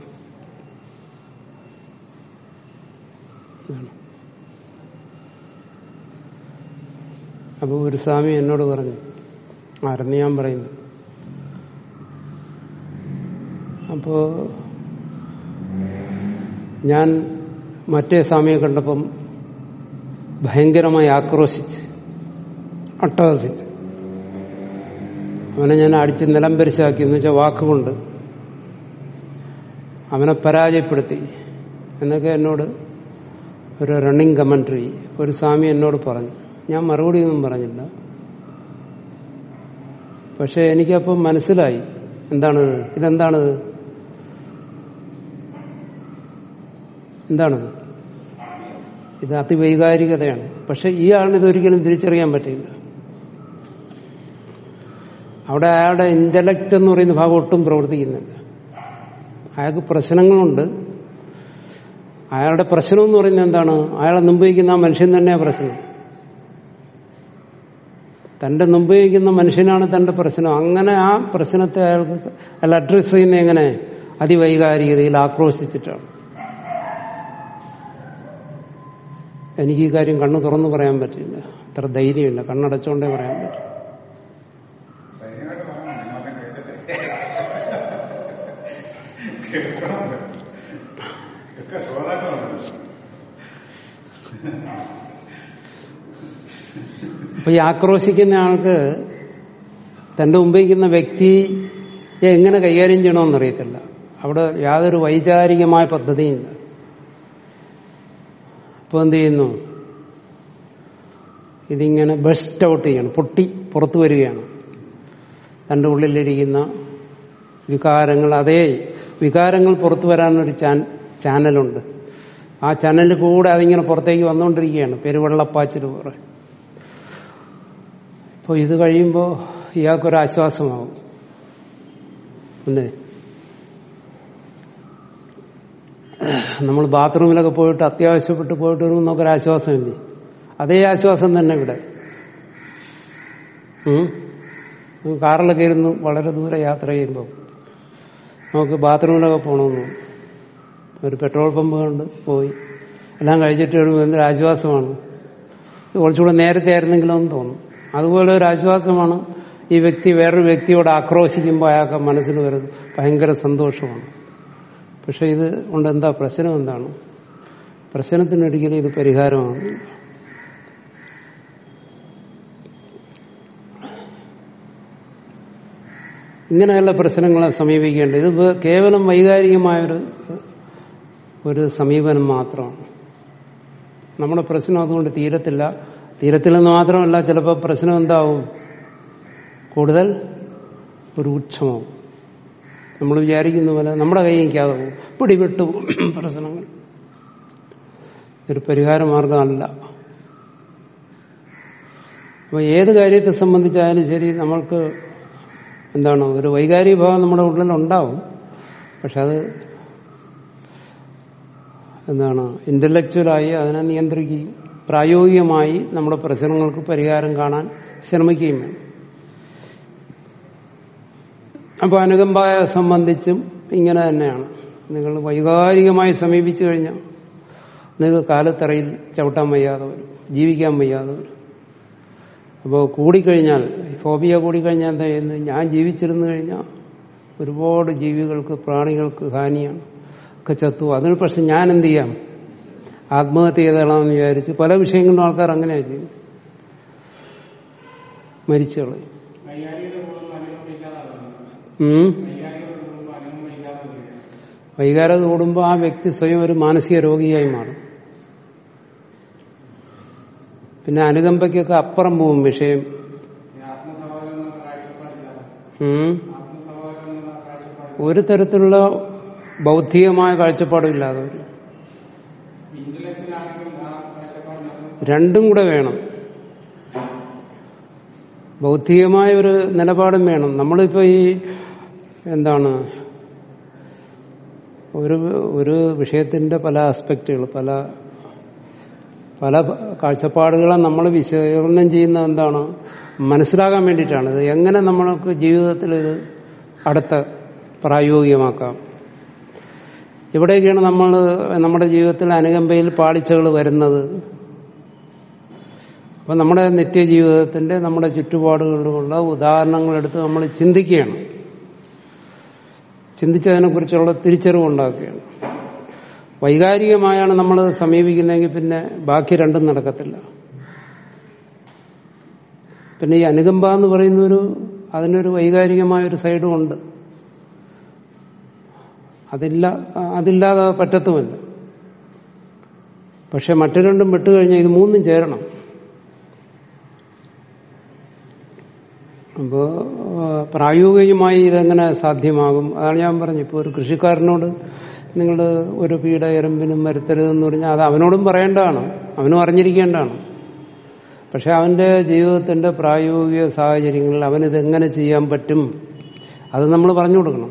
ഇതാണ്. അപ്പോൾ ഒരു സ്വാമി എന്നോട് പറഞ്ഞു ആരെന്ന് ഞാൻ പറയുന്നു അപ്പോ ഞാൻ മറ്റേ സ്വാമിയെ കണ്ടപ്പം ഭയങ്കരമായി ആക്രോശിച്ച് അട്ടഹസിച്ച് അവനെ ഞാൻ അടിച്ച് നിലംപരിശാക്കി എന്ന് വെച്ചാൽ വാക്കുകൊണ്ട് അവനെ പരാജയപ്പെടുത്തി എന്നൊക്കെ എന്നോട് ഒരു റണ്ണിങ് കമന്ററി ഒരു സ്വാമി എന്നോട് പറഞ്ഞു ഞാൻ മറുപടി ഒന്നും പറഞ്ഞില്ല പക്ഷെ എനിക്കപ്പം മനസ്സിലായി എന്താണിത് ഇതെന്താണിത് എന്താണിത് ഇത് അതിവൈകാരികതയാണ് പക്ഷെ ഈ ആളിന് ഇതൊരിക്കലും തിരിച്ചറിയാൻ പറ്റില്ല അവിടെ അയാളുടെ ഇന്റലക്ട് എന്ന് പറയുന്ന ഭാഗം ഒട്ടും പ്രവർത്തിക്കുന്നില്ല അയാൾക്ക് പ്രശ്നങ്ങളുണ്ട് അയാളുടെ പ്രശ്നം എന്ന് പറയുന്നത് എന്താണ് അയാളെ മുമ്പിരിക്കുന്ന ആ മനുഷ്യൻ തന്നെയാണ് പ്രശ്നം തന്റെ മുമ്പിരിക്കുന്ന മനുഷ്യനാണ് തന്റെ പ്രശ്നം അങ്ങനെ ആ പ്രശ്നത്തെ അയാൾക്ക് അയാൾ അഡ്രസ് ചെയ്യുന്ന എങ്ങനെ അതിവൈകാരികതയിൽ ആക്രോശിച്ചിട്ടാണ് എനിക്ക് ഈ കാര്യം കണ്ണു തുറന്നു പറയാൻ പറ്റില്ല അത്ര ധൈര്യമില്ല കണ്ണടച്ചോണ്ടേ പറയാൻ പറ്റും ധൈര്യമായിട്ട് പറഞ്ഞു നിങ്ങളൊക്കെ കേട്ടില്ലേ കേൾക്കണം ഒക്കെ ശ്രോതാക്കളുണ്ട് അപ്പൊ ഈ ആക്രോശിക്കുന്ന ആൾക്ക് തന്റെ മുമ്പിരിക്കുന്ന വ്യക്തിയെ എങ്ങനെ കൈകാര്യം ചെയ്യണമെന്നറിയത്തില്ല അവിടെ യാതൊരു വൈചാരികമായ പദ്ധതിയില്ല അപ്പൊ എന്ത് ചെയ്യുന്നു ഇതിങ്ങനെ ബെസ്റ്റ് ഔട്ട് ചെയ്യണം പൊട്ടി പുറത്തു വരികയാണ് തന്റെ ഉള്ളിലിരിക്കുന്ന വികാരങ്ങൾ അതേ വികാരങ്ങൾ പുറത്തു വരാനൊരു ചാൻ ചാനലുണ്ട് ആ ചാനലിൽ കൂടെ അതിങ്ങനെ പുറത്തേക്ക് വന്നുകൊണ്ടിരിക്കുകയാണ് പെരുവെള്ളപ്പാച്ചിൽ പോലെ അപ്പോൾ ഇത് കഴിയുമ്പോൾ ഇയാൾക്കൊരു ആശ്വാസമാവും അല്ലേ നമ്മൾ ബാത്റൂമിലൊക്കെ പോയിട്ട് അത്യാവശ്യപ്പെട്ട് പോയിട്ട് വരുമ്പോൾ നമുക്കൊരു ആശ്വാസമില്ലേ അതേ ആശ്വാസം തന്നെ ഇവിടെ ഉം. ഉം, കാറിലൊക്കെ ഇരുന്ന് വളരെ ദൂരെ യാത്ര ചെയ്യുമ്പോൾ നമുക്ക് ബാത്റൂമിലൊക്കെ പോകണമെന്ന് ഒരു പെട്രോൾ പമ്പ് കണ്ട് പോയി എല്ലാം കഴിച്ചിട്ട് ഒരു എന്തൊരു ആശ്വാസമാണ് ഇത് കുറച്ചുകൂടെ നേരത്തെ ആയിരുന്നെങ്കിലും എന്ന് തോന്നും അതുപോലെ ഒരു ആശ്വാസമാണ് ഈ വ്യക്തി വേറൊരു വ്യക്തിയോട് ആക്രോശിക്കുമ്പോൾ അയാൾക്ക് മനസ്സിൽ വരുന്നത് ഭയങ്കര സന്തോഷമാണ് പക്ഷെ ഇത് കൊണ്ട് എന്താ പ്രശ്നം എന്താണ് പ്രശ്നത്തിനൊരിക്കലും ഇത് പരിഹാരമാണ് ഇങ്ങനെയുള്ള പ്രശ്നങ്ങളെ സമീപിക്കേണ്ടത് ഇത് വേ- കേവലം വൈകാരികമായൊരു ഒരു സമീപനം മാത്രമാണ് നമ്മുടെ പ്രശ്നം അതുകൊണ്ട് തീരത്തില്ല തീരത്തില്ലെന്ന് മാത്രമല്ല ചിലപ്പോൾ പ്രശ്നം എന്താവും കൂടുതൽ രൂക്ഷമാവും നമ്മൾ വിചാരിക്കുന്ന പോലെ നമ്മുടെ കൈ നിൽക്കാതെ പോകും പിടിവിട്ടു പ്രശ്നങ്ങൾ ഒരു പരിഹാര മാർഗമല്ല അപ്പൊ ഏത് കാര്യത്തെ സംബന്ധിച്ചായാലും ശരി നമ്മൾക്ക് എന്താണ് ഒരു വൈകാരിക ഭാവം നമ്മുടെ ഉള്ളിൽ ഉണ്ടാവും പക്ഷെ അത് എന്താണ് ഇന്റലക്ച്വലായി അതിനെ നിയന്ത്രിക്കുകയും പ്രായോഗികമായി നമ്മുടെ പ്രശ്നങ്ങൾക്ക് പരിഹാരം കാണാൻ ശ്രമിക്കുകയും വേണം അപ്പൊ അനുകമ്പയെ സംബന്ധിച്ചും ഇങ്ങനെ തന്നെയാണ് നിങ്ങൾ വൈകാരികമായി സമീപിച്ചു കഴിഞ്ഞാൽ നിങ്ങൾക്ക് കാലത്തറയിൽ ചവിട്ടാൻ വയ്യാതെ വരും ജീവിക്കാൻ വയ്യാതെ വരും അപ്പോൾ കൂടിക്കഴിഞ്ഞാൽ ഫോബിയ കൂടിക്കഴിഞ്ഞാൽ എന്താ ചെയ്യുന്നത് ഞാൻ ജീവിച്ചിരുന്നു കഴിഞ്ഞാൽ ഒരുപാട് ജീവികൾക്ക് പ്രാണികൾക്ക് ഹാനിയാണ് ഒക്കെ ചത്തു അതിന് പക്ഷെ ഞാൻ എന്ത് ചെയ്യാം ആത്മഹത്യ ചെയ്തോളാമെന്ന് വിചാരിച്ച് പല വിഷയങ്ങളിലും ആൾക്കാർ അങ്ങനെയാണ് ചെയ്യും മരിച്ചു കളയും ഉം. വൈകാരത കൂടുമ്പോൾ ആ വ്യക്തി സ്വയം ഒരു മാനസിക രോഗിയായി മാറും പിന്നെ അനുകമ്പയ്ക്കൊക്കെ അപ്പുറം പോവും വിഷയം ഉം. ഒരു തരത്തിലുള്ള ബൗദ്ധികമായ കാഴ്ചപ്പാടുമില്ലാതെ വരും രണ്ടും കൂടെ വേണം ബൗദ്ധികമായ ഒരു നിലപാടും വേണം നമ്മളിപ്പോ ഈ എന്താണ് ഒരു ഒരു വിഷയത്തിന്റെ പല ആസ്പെക്റ്റുകൾ പല പല കാഴ്ചപ്പാടുകളെ നമ്മൾ വിശകലനം ചെയ്യുന്ന എന്താണ് മനസ്സിലാകാൻ വേണ്ടിയിട്ടാണ് ഇത് എങ്ങനെ നമ്മൾക്ക് ജീവിതത്തിൽ ഇത് അടുത്ത പ്രായോഗികമാക്കാം ഇവിടെയൊക്കെയാണ് നമ്മൾ നമ്മുടെ ജീവിതത്തിൽ അനുകമ്പയിൽ പാളിച്ചകൾ വരുന്നത് അപ്പം നമ്മുടെ നിത്യജീവിതത്തിന്റെ നമ്മുടെ ചുറ്റുപാടുകളിലുള്ള ഉദാഹരണങ്ങളെടുത്ത് നമ്മൾ ചിന്തിക്കുകയാണ് ചിന്തിച്ചതിനെക്കുറിച്ചുള്ള തിരിച്ചറിവ് ഉണ്ടാക്കുകയാണ് വൈകാരികമായാണ് നമ്മൾ സമീപിക്കുന്നതെങ്കിൽ പിന്നെ ബാക്കി രണ്ടും നടക്കത്തില്ല പിന്നെ ഈ അനുകമ്പ എന്ന് പറയുന്നൊരു അതിനൊരു വൈകാരികമായ ഒരു സൈഡും ഉണ്ട് അതില്ല അതില്ലാതെ പറ്റത്തുമില്ല പക്ഷെ മറ്റു രണ്ടും വിട്ടുകഴിഞ്ഞാൽ ഇത് മൂന്നും ചേരണം അപ്പോൾ പ്രായോഗികമായി ഇതെങ്ങനെ സാധ്യമാകും അതാണ് ഞാൻ പറഞ്ഞു ഇപ്പോൾ ഒരു കൃഷിക്കാരനോട് നിങ്ങൾ ഒരു പീഡ എറുമ്പിനും വരുത്തരുതെന്ന് പറഞ്ഞാൽ അത് അവനോടും പറയേണ്ടതാണ് അവനും അറിഞ്ഞിരിക്കേണ്ടതാണ് പക്ഷെ അവന്റെ ജീവിതത്തിന്റെ പ്രായോഗിക സാഹചര്യങ്ങളിൽ അവനിത് എങ്ങനെ ചെയ്യാൻ പറ്റും അത് നമ്മൾ പറഞ്ഞു കൊടുക്കണം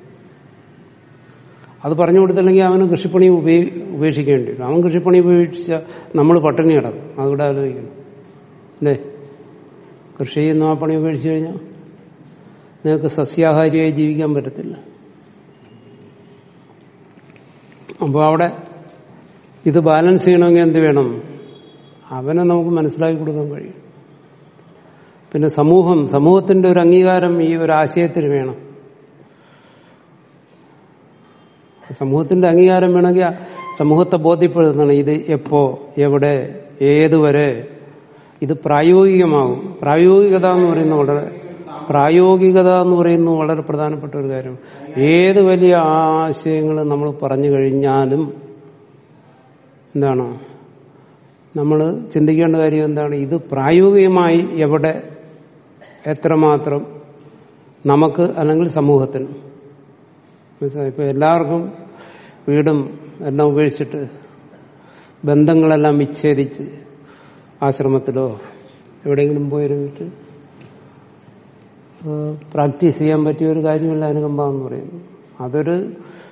അത് പറഞ്ഞു കൊടുത്തില്ലെങ്കിൽ അവന് കൃഷിപ്പണി ഉപേ ഉപേക്ഷിക്കേണ്ടി വരും അവൻ കൃഷിപ്പണി ഉപേക്ഷിച്ച നമ്മൾ പട്ടിണി കിടക്കും അതുകൂടെ ആലോചിക്കണം അല്ലേ കൃഷി ചെയ്യുന്ന ആ പണി ഉപേക്ഷിച്ചു കഴിഞ്ഞാൽ നിങ്ങൾക്ക് സസ്യാഹാരിയായി ജീവിക്കാൻ പറ്റത്തില്ല അപ്പോൾ അവിടെ ഇത് ബാലൻസ് ചെയ്യണമെങ്കിൽ എന്ത് വേണം അവനെ നമുക്ക് മനസ്സിലാക്കി കൊടുക്കാൻ കഴിയും പിന്നെ സമൂഹം സമൂഹത്തിന്റെ ഒരു അംഗീകാരം ഈ ഒരു ആശയത്തിന് വേണം സമൂഹത്തിന്റെ അംഗീകാരം വേണമെങ്കിൽ സമൂഹത്തെ ബോധ്യപ്പെടുന്നതാണ് ഇത് എപ്പോ എവിടെ ഏതുവരെ ഇത് പ്രായോഗികമാകും പ്രായോഗികത എന്ന് പറയുന്ന വളരെ പ്രായോഗികത എന്ന് പറയുന്നത് വളരെ പ്രധാനപ്പെട്ട ഒരു കാര്യം ഏത് വലിയ ആശയങ്ങൾ നമ്മൾ പറഞ്ഞു കഴിഞ്ഞാലും എന്താണ് നമ്മൾ ചിന്തിക്കേണ്ട കാര്യം എന്താണ് ഇത് പ്രായോഗികമായി എവിടെ എത്രമാത്രം നമുക്ക് അല്ലെങ്കിൽ സമൂഹത്തിന് മനസ്സിലായി ഇപ്പൊ എല്ലാവർക്കും വീടും എല്ലാം ഉപേക്ഷിച്ചിട്ട് ബന്ധങ്ങളെല്ലാം വിച്ഛേദിച്ച് ആശ്രമത്തിലോ എവിടെയെങ്കിലും പോയിരുന്നിട്ട് പ്രാക്ടീസ് ചെയ്യാൻ പറ്റിയ ഒരു കാര്യമല്ല അനുകമ്പ എന്ന് പറയുന്നത് അതൊരു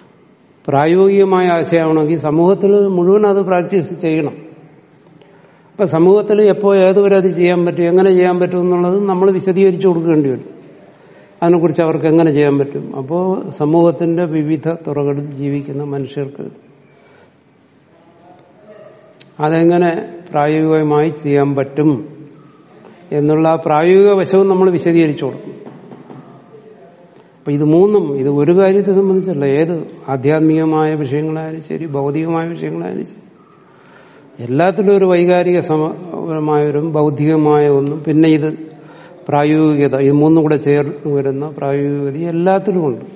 പ്രായോഗികമായ ആശയമാണെങ്കിൽ സമൂഹത്തിൽ മുഴുവൻ അത് പ്രാക്ടീസ് ചെയ്യണം ഇപ്പൊ സമൂഹത്തിൽ എപ്പോ ഏതുവരെ അത് ചെയ്യാൻ പറ്റും എങ്ങനെ ചെയ്യാൻ പറ്റും എന്നുള്ളത് നമ്മൾ വിശദീകരിച്ചു കൊടുക്കേണ്ടി വരും അതിനെക്കുറിച്ച് അവർക്ക് എങ്ങനെ ചെയ്യാൻ പറ്റും അപ്പോൾ സമൂഹത്തിന്റെ വിവിധ തുറകളിൽ ജീവിക്കുന്ന മനുഷ്യർക്ക് അതെങ്ങനെ പ്രായോഗികമായി ചെയ്യാൻ പറ്റും എന്നുള്ള ആ പ്രായോഗിക വശവും നമ്മൾ വിശദീകരിച്ചു കൊടുക്കും അപ്പൊ ഇത് മൂന്നും ഇത് ഒരു കാര്യത്തെ സംബന്ധിച്ചല്ല ഏത് ആധ്യാത്മികമായ വിഷയങ്ങളായാലും ശരി ഭൗതികമായ വിഷയങ്ങളായാലും ശരി എല്ലാത്തിലും ഒരു വൈകാരിക സമമായൊരും ബൗദ്ധികമായ ഒന്നും പിന്നെ ഇത് പ്രായോഗികത ഇത് മൂന്നും കൂടെ ചേർന്ന് വരുന്ന പ്രായോഗികത എല്ലാത്തിലും ഉണ്ട്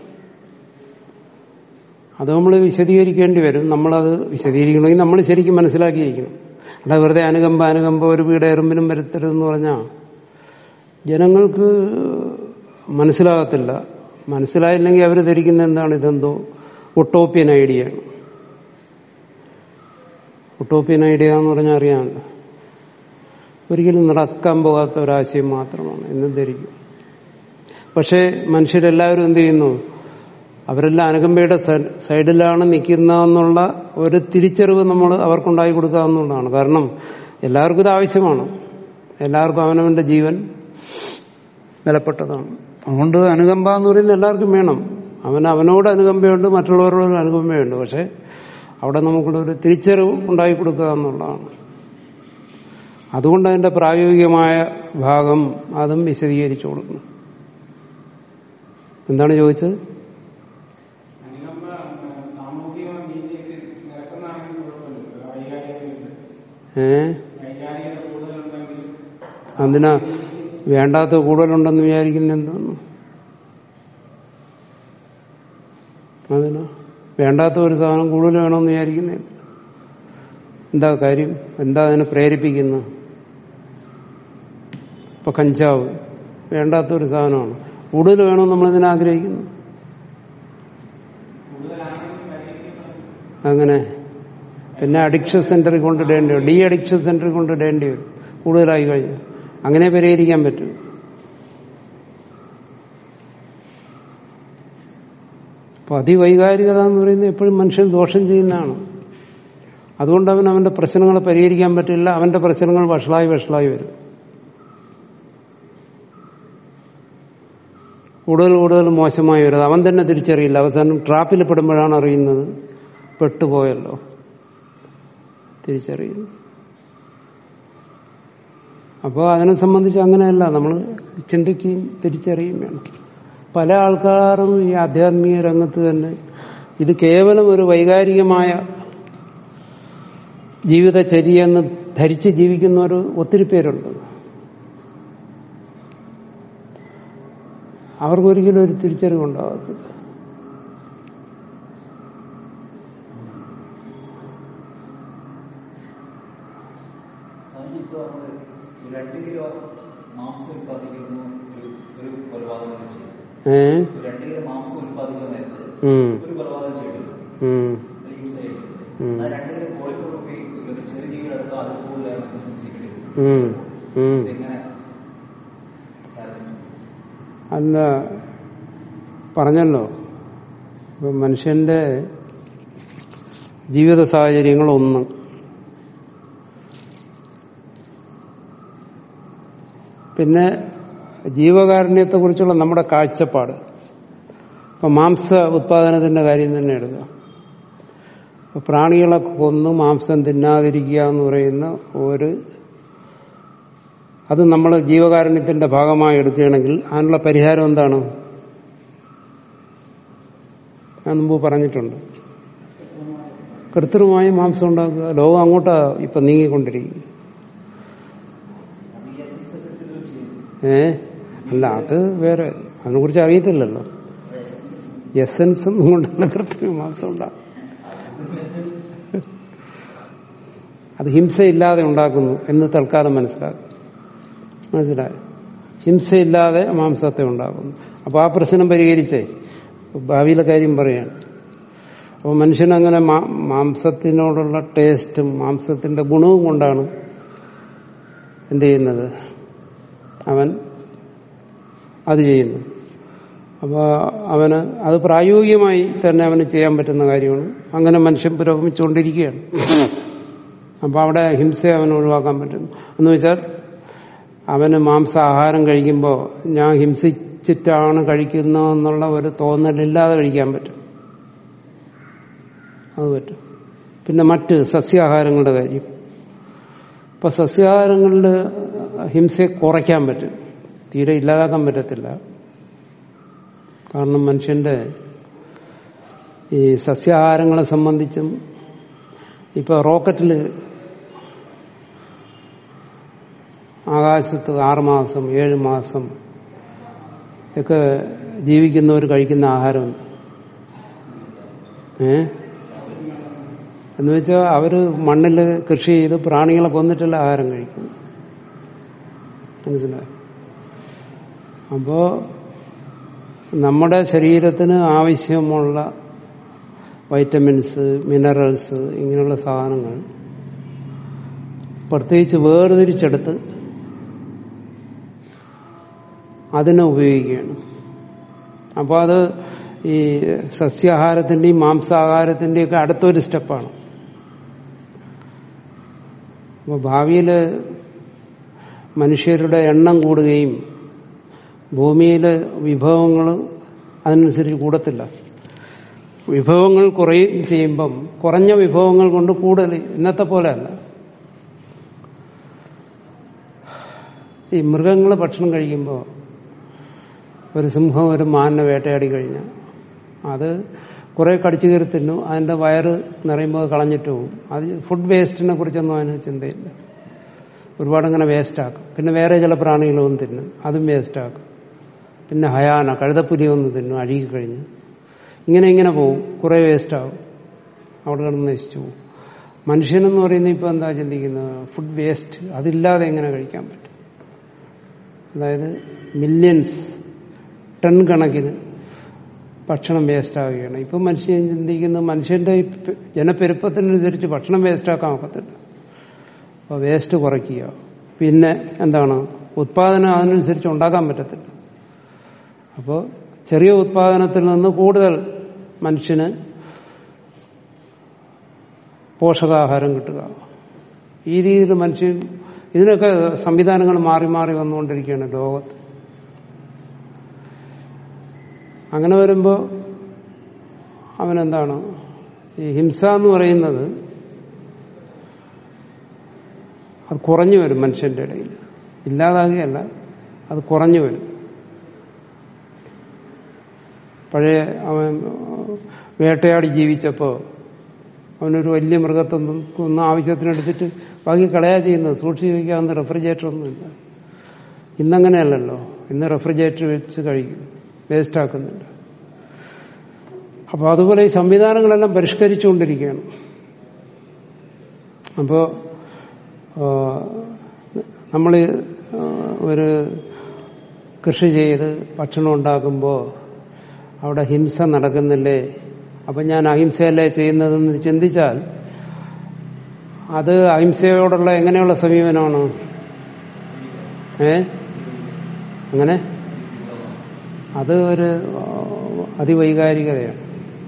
അത് നമ്മൾ വിശദീകരിക്കേണ്ടി വരും നമ്മളത് വിശദീകരിക്കണമെങ്കിൽ നമ്മൾ ശരിക്കും മനസ്സിലാക്കിയിരിക്കണം അല്ല വെറുതെ അനുകമ്പ അനുകമ്പ ഒരു വീട് എറുമ്പിനും വരുത്തരുതെന്ന് പറഞ്ഞാൽ ജനങ്ങൾക്ക് മനസ്സിലാകത്തില്ല മനസ്സിലായില്ലെങ്കിൽ അവർ ധരിക്കുന്ന എന്താണ് ഇതെന്തോ ഒട്ടോപ്യൻ ഐഡിയയാണ് ഒട്ടോപ്യൻ ഐഡിയ എന്ന് പറഞ്ഞാൽ അറിയാമല്ലോ ഒരിക്കലും നടക്കാൻ പോകാത്ത ഒരാശയം മാത്രമാണ് എന്ന് ധരിക്കും പക്ഷേ മനുഷ്യരെല്ലാവരും എന്ത് ചെയ്യുന്നു അവരെല്ലാം അനുകമ്പയുടെ സൈ- സൈഡിലാണ് നിൽക്കുന്നതെന്നുള്ള ഒരു തിരിച്ചറിവ് നമ്മൾ അവർക്കുണ്ടാക്കി കൊടുക്കാവുന്നതാണ് കാരണം എല്ലാവർക്കും ഇത് ആവശ്യമാണ് എല്ലാവർക്കും അവനവന്റെ ജീവൻ വിലപ്പെട്ടതാണ് അതുകൊണ്ട് അനുകമ്പ എന്ന് പറയുന്നത് എല്ലാവർക്കും വേണം അവൻ അവനോട് അനുകമ്പയുണ്ട് മറ്റുള്ളവരോട് അനുകമ്പയുണ്ട് പക്ഷെ അവിടെ നമുക്കുള്ള ഒരു തിരിച്ചറിവ് ഉണ്ടാക്കി കൊടുക്കുക എന്നുള്ളതാണ് അതുകൊണ്ട് അതിന്റെ പ്രായോഗികമായ ഭാഗം അതും വിശദീകരിച്ചു കൊടുക്കണം എന്താണ് ചോദിച്ചത് സാമൂഹിക നീതിയൊക്കെ നിരക്കുന്നതാണെങ്കിൽ കുഴപ്പമില്ല വൈകാരിക ഏ വൈകാരികത കൂടുതലുണ്ടെങ്കിൽ അതിനാ വേണ്ടാത്ത കൂടുതലുണ്ടെന്ന് വിചാരിക്കുന്ന എന്താണ് അതിനാ വേണ്ടാത്ത ഒരു സാധനം കൂടുതൽ വേണമെന്ന് വിചാരിക്കുന്നത് എന്താ കാര്യം എന്താ അതിനെ പ്രേരിപ്പിക്കുന്നത് ഇപ്പൊ കഞ്ചാവ് വേണ്ടാത്ത ഒരു സാധനമാണ് കൂടുതൽ വേണമെന്ന് നമ്മളതിനെ ആഗ്രഹിക്കുന്നു അങ്ങനെ പിന്നെ അഡിക്ഷൻ സെന്ററിൽ കൊണ്ടിടേണ്ടി വരും ഡി അഡിക്ഷൻ സെന്ററിൽ കൊണ്ടിടേണ്ടി വരും കൂടുതലായി കഴിഞ്ഞു അങ്ങനെ പരിഹരിക്കാൻ പറ്റും അപ്പൊ അതിവൈകാരികത എന്ന് പറയുന്നത് എപ്പോഴും മനുഷ്യൻ ദോഷം ചെയ്യുന്നതാണ് അതുകൊണ്ട് അവൻ അവന്റെ പ്രശ്നങ്ങളെ പരിഹരിക്കാൻ പറ്റില്ല അവന്റെ പ്രശ്നങ്ങൾ വഷളായി വഷളായി വരും കൂടുതൽ കൂടുതൽ മോശമായി വരും അവൻ തന്നെ തിരിച്ചറിയില്ല അവസാനം ട്രാപ്പിൽ പെടുമ്പോഴാണ് അറിയുന്നത് പെട്ടുപോയല്ലോ തിരിച്ചറിയുന്നു അപ്പോൾ അതിനെ സംബന്ധിച്ച് അങ്ങനെയല്ല നമ്മൾ ചിന്തിക്കുകയും തിരിച്ചറിയുകയും വേണം പല ആൾക്കാരും ഈ ആധ്യാത്മിക രംഗത്ത് തന്നെ ഇത് കേവലം ഒരു വൈകാരികമായ ജീവിതചര്യയെന്ന് ധരിച്ച് ജീവിക്കുന്നവർ ഒത്തിരി പേരുണ്ട് അവർക്കൊരിക്കലും ഒരു തിരിച്ചറിവുണ്ടാകത്തില്ല ഇപ്പോൾ നമ്മൾ രണ്ട് കിലോ മാംസം ഉൽപ്പാദിക്കുന്നു ഒരു ഒരു കൊലപാതകം ചെയ്യും ഏ ഒരു രണ്ട് കിലോ മാംസം ഉൽപ്പാദിക്കുന്ന നേരത്ത് ഉം, ഒരു കൊലപാതകം ചെയ്തിട്ടുണ്ട് ഉം, യൂസ് ചെയ്തിട്ടുണ്ട് ഉം. ആ രണ്ട് കിലോ കോഴിക്കോട് പോയി ഒരു ചെറിയ ജീവികളെടുത്ത് അത് കൂടുതലായി ഹിംസിക്കുന്നത് ഉം, ഉം. ഇതെങ്ങനെ താരതമ്യം? അല്ല പറഞ്ഞല്ലോ ഇപ്പൊ മനുഷ്യന്റെ ജീവിത സാഹചര്യങ്ങൾ ഒന്ന് പിന്നെ ജീവകാരുണ്യത്തെക്കുറിച്ചുള്ള നമ്മുടെ കാഴ്ചപ്പാട് ഇപ്പൊ മാംസ ഉത്പാദനത്തിന്റെ കാര്യം തന്നെ എടുക്കുക ഇപ്പൊ പ്രാണികളെ കൊന്ന് മാംസം തിന്നാതിരിക്കുക എന്ന് പറയുന്ന ഒരു അത് നമ്മൾ ജീവകാരുണ്യത്തിന്റെ ഭാഗമായി എടുക്കുകയാണെങ്കിൽ അതിനുള്ള പരിഹാരം എന്താണ് ഞാൻ മുമ്പ് പറഞ്ഞിട്ടുണ്ട് കൃത്രിമമായി മാംസം ഉണ്ടാക്കുക ലോകം അങ്ങോട്ടാ ഇപ്പൊ നീങ്ങിക്കൊണ്ടിരിക്കുക അത് ഈ എസൻസ് എടുത്തിട്ട് ചെയ്യുന്നു ഏ അല്ല അത് വേറെ അതിനെക്കുറിച്ച് അറിയത്തില്ലല്ലോ എസൻസ് ഒന്നും കൊണ്ടല്ല കൃത്രിമ മാംസം ഉണ്ടാകും അത് ഹിംസയില്ലാതെ ഉണ്ടാക്കുന്നു എന്ന് തൽക്കാലം മനസ്സിലാക്കും മനസ്സിലായോ ഹിംസയില്ലാതെ മാംസത്തെ ഉണ്ടാക്കുന്നു അപ്പൊ ആ പ്രശ്നം പരിഹരിച്ചേ ഭാവിയിലെ കാര്യം പറയാണ് അപ്പോൾ മനുഷ്യനങ്ങനെ മാ- മാംസത്തിനോടുള്ള ടേസ്റ്റും മാംസത്തിന്റെ ഗുണവും കൊണ്ടാണ് എന്ത് ചെയ്യുന്നത് അവൻ അത് ചെയ്യുന്നു അപ്പോൾ അവന് അത് പ്രായോഗികമായി തന്നെ അവന് ചെയ്യാൻ പറ്റുന്ന കാര്യമാണ് അങ്ങനെ മനുഷ്യൻ പുരോഗമിച്ചുകൊണ്ടിരിക്കുകയാണ് അപ്പോൾ അവിടെ ഹിംസയെ അവന് ഒഴിവാക്കാൻ പറ്റുന്നു എന്ന് വെച്ചാൽ അവന് മാംസാഹാരം കഴിക്കുമ്പോൾ ഞാൻ ഹിംസിച്ചിട്ടാണ് കഴിക്കുന്നതെന്നുള്ള ഒരു തോന്നലില്ലാതെ കഴിക്കാൻ പറ്റും അത് പറ്റും പിന്നെ മറ്റ് സസ്യാഹാരങ്ങളുടെ കാര്യം ഇപ്പൊ സസ്യാഹാരങ്ങളിൽ ഹിംസയെ കുറയ്ക്കാൻ പറ്റും തീരെ ഇല്ലാതാക്കാൻ പറ്റത്തില്ല കാരണം മനുഷ്യന്റെ ഈ സസ്യാഹാരങ്ങളെ സംബന്ധിച്ചും ഇപ്പൊ റോക്കറ്റിൽ ആകാശത്ത് ആറുമാസം ഏഴ് മാസം ഒക്കെ ജീവിക്കുന്നവർ കഴിക്കുന്ന ആഹാരമുണ്ട് ഏ എന്ന് വെച്ചാൽ അവര് മണ്ണിൽ കൃഷി ചെയ്ത് പ്രാണികളെ കൊന്നിട്ടുള്ള ആഹാരം കഴിക്കുന്നു മനസ്സിലായോ അപ്പോ നമ്മുടെ ശരീരത്തിന് ആവശ്യമുള്ള വൈറ്റമിൻസ് മിനറൽസ് ഇങ്ങനെയുള്ള സാധനങ്ങൾ പ്രത്യേകിച്ച് വേർതിരിച്ചെടുത്ത് അതിനെ ഉപയോഗിക്കുകയാണ് അപ്പോൾ അത് ഈ സസ്യാഹാരത്തിന്റെയും മാംസാഹാരത്തിന്റെയും ഒക്കെ അടുത്തൊരു സ്റ്റെപ്പാണ് അപ്പോൾ ഭാവിയിൽ മനുഷ്യരുടെ എണ്ണം കൂടുകയും ഭൂമിയിൽ വിഭവങ്ങൾ അതിനനുസരിച്ച് കൂടത്തില്ല വിഭവങ്ങൾ കുറയുകയും ചെയ്യുമ്പം കുറഞ്ഞ വിഭവങ്ങൾ കൊണ്ട് കൂടുതൽ ഇന്നത്തെ പോലെയല്ല ഈ മൃഗങ്ങൾ ഭക്ഷണം കഴിക്കുമ്പോൾ ഒരു സിംഹം ഒരു മാനിനെ വേട്ടയാടി കഴിഞ്ഞാൽ അത് കുറെ കടിച്ചു കയറി തിന്നു അതിന്റെ വയറ് നിറയുമ്പോൾ അത് കളഞ്ഞിട്ട് പോകും അത് ഫുഡ് വേസ്റ്റിനെ കുറിച്ചൊന്നും അതിന് ചിന്തയില്ല ഒരുപാട് അങ്ങനെ വേസ്റ്റാക്കും പിന്നെ വേറെ ചില പ്രാണികളൊന്നും തിന്നും അതും വേസ്റ്റാക്കും പിന്നെ ഹയാന കഴുതപ്പുലി ഒന്ന് തിന്നും അഴുകി കഴിഞ്ഞ് ഇങ്ങനെ ഇങ്ങനെ പോവും കുറെ വേസ്റ്റാവും അവിടെ കിടന്ന് നശിച്ചു പോകും മനുഷ്യനെന്ന് പറയുന്നത് ഇപ്പൊ എന്താ ചിന്തിക്കുന്നത് ഫുഡ് വേസ്റ്റ് അതില്ലാതെ എങ്ങനെ കഴിക്കാൻ പറ്റും അതായത് മില്യൺസ് ടൺ കണക്കിന് ഭക്ഷണം വേസ്റ്റ് ആവുകയാണ് ഇപ്പം മനുഷ്യൻ ചിന്തിക്കുന്നത് മനുഷ്യന്റെ ഈ പെ- ജനപ്പെരുപ്പത്തിനനുസരിച്ച് ഭക്ഷണം വേസ്റ്റ് ആക്കാൻ ഒക്കത്തില്ല അപ്പോൾ വേസ്റ്റ് കുറയ്ക്കുക പിന്നെ എന്താണ് ഉത്പാദനം അതിനനുസരിച്ച് ഉണ്ടാക്കാൻ പറ്റത്തില്ല അപ്പോൾ ചെറിയ ഉത്പാദനത്തിൽ നിന്ന് കൂടുതൽ മനുഷ്യന് പോഷകാഹാരം കിട്ടുക ഈ രീതിയിൽ മനുഷ്യൻ ഇതിനൊക്കെ സംവിധാനങ്ങൾ മാറി മാറി വന്നുകൊണ്ടിരിക്കുകയാണ് ലോകത്ത് അങ്ങനെ വരുമ്പോൾ അവനെന്താണ് ഈ ഹിംസ എന്ന് പറയുന്നത് അത് കുറഞ്ഞു വരും മനുഷ്യന്റെ ഇടയിൽ ഇല്ലാതാകുകയല്ല അത് കുറഞ്ഞു വരും പഴയ അവൻ വേട്ടയാടി ജീവിച്ചപ്പോൾ അവനൊരു വലിയ മൃഗത്തെ ഒന്നും ആവശ്യത്തിനെടുത്തിട്ട് ബാക്കി കളയാ ചെയ്യുന്നത് സൂക്ഷിച്ച് വയ്ക്കാവുന്ന റെഫ്രിജറേറ്റർ ഒന്നുമില്ല ഇന്നങ്ങനെയല്ലല്ലോ ഇന്ന് റെഫ്രിജറേറ്റർ വെച്ച് കഴിക്കും വേസ്റ്റ് ആക്കുന്നുണ്ട് അപ്പോൾ അതുപോലെ ഈ സംവിധാനങ്ങളെല്ലാം പരിഷ്കരിച്ചുകൊണ്ടിരിക്കുകയാണ് അപ്പോൾ നമ്മൾ ഒരു കൃഷി ചെയ്ത് ഭക്ഷണം ഉണ്ടാക്കുമ്പോൾ അവിടെ ഹിംസ നടക്കുന്നില്ലേ അപ്പം ഞാൻ അഹിംസയല്ലേ ചെയ്യുന്നതെന്ന് ചിന്തിച്ചാൽ അത് അഹിംസയോടുള്ള എങ്ങനെയുള്ള സമീപനമാണ് ഏ അങ്ങനെ അത് ഒരു ആ, അതിവൈകാരികതയാണ്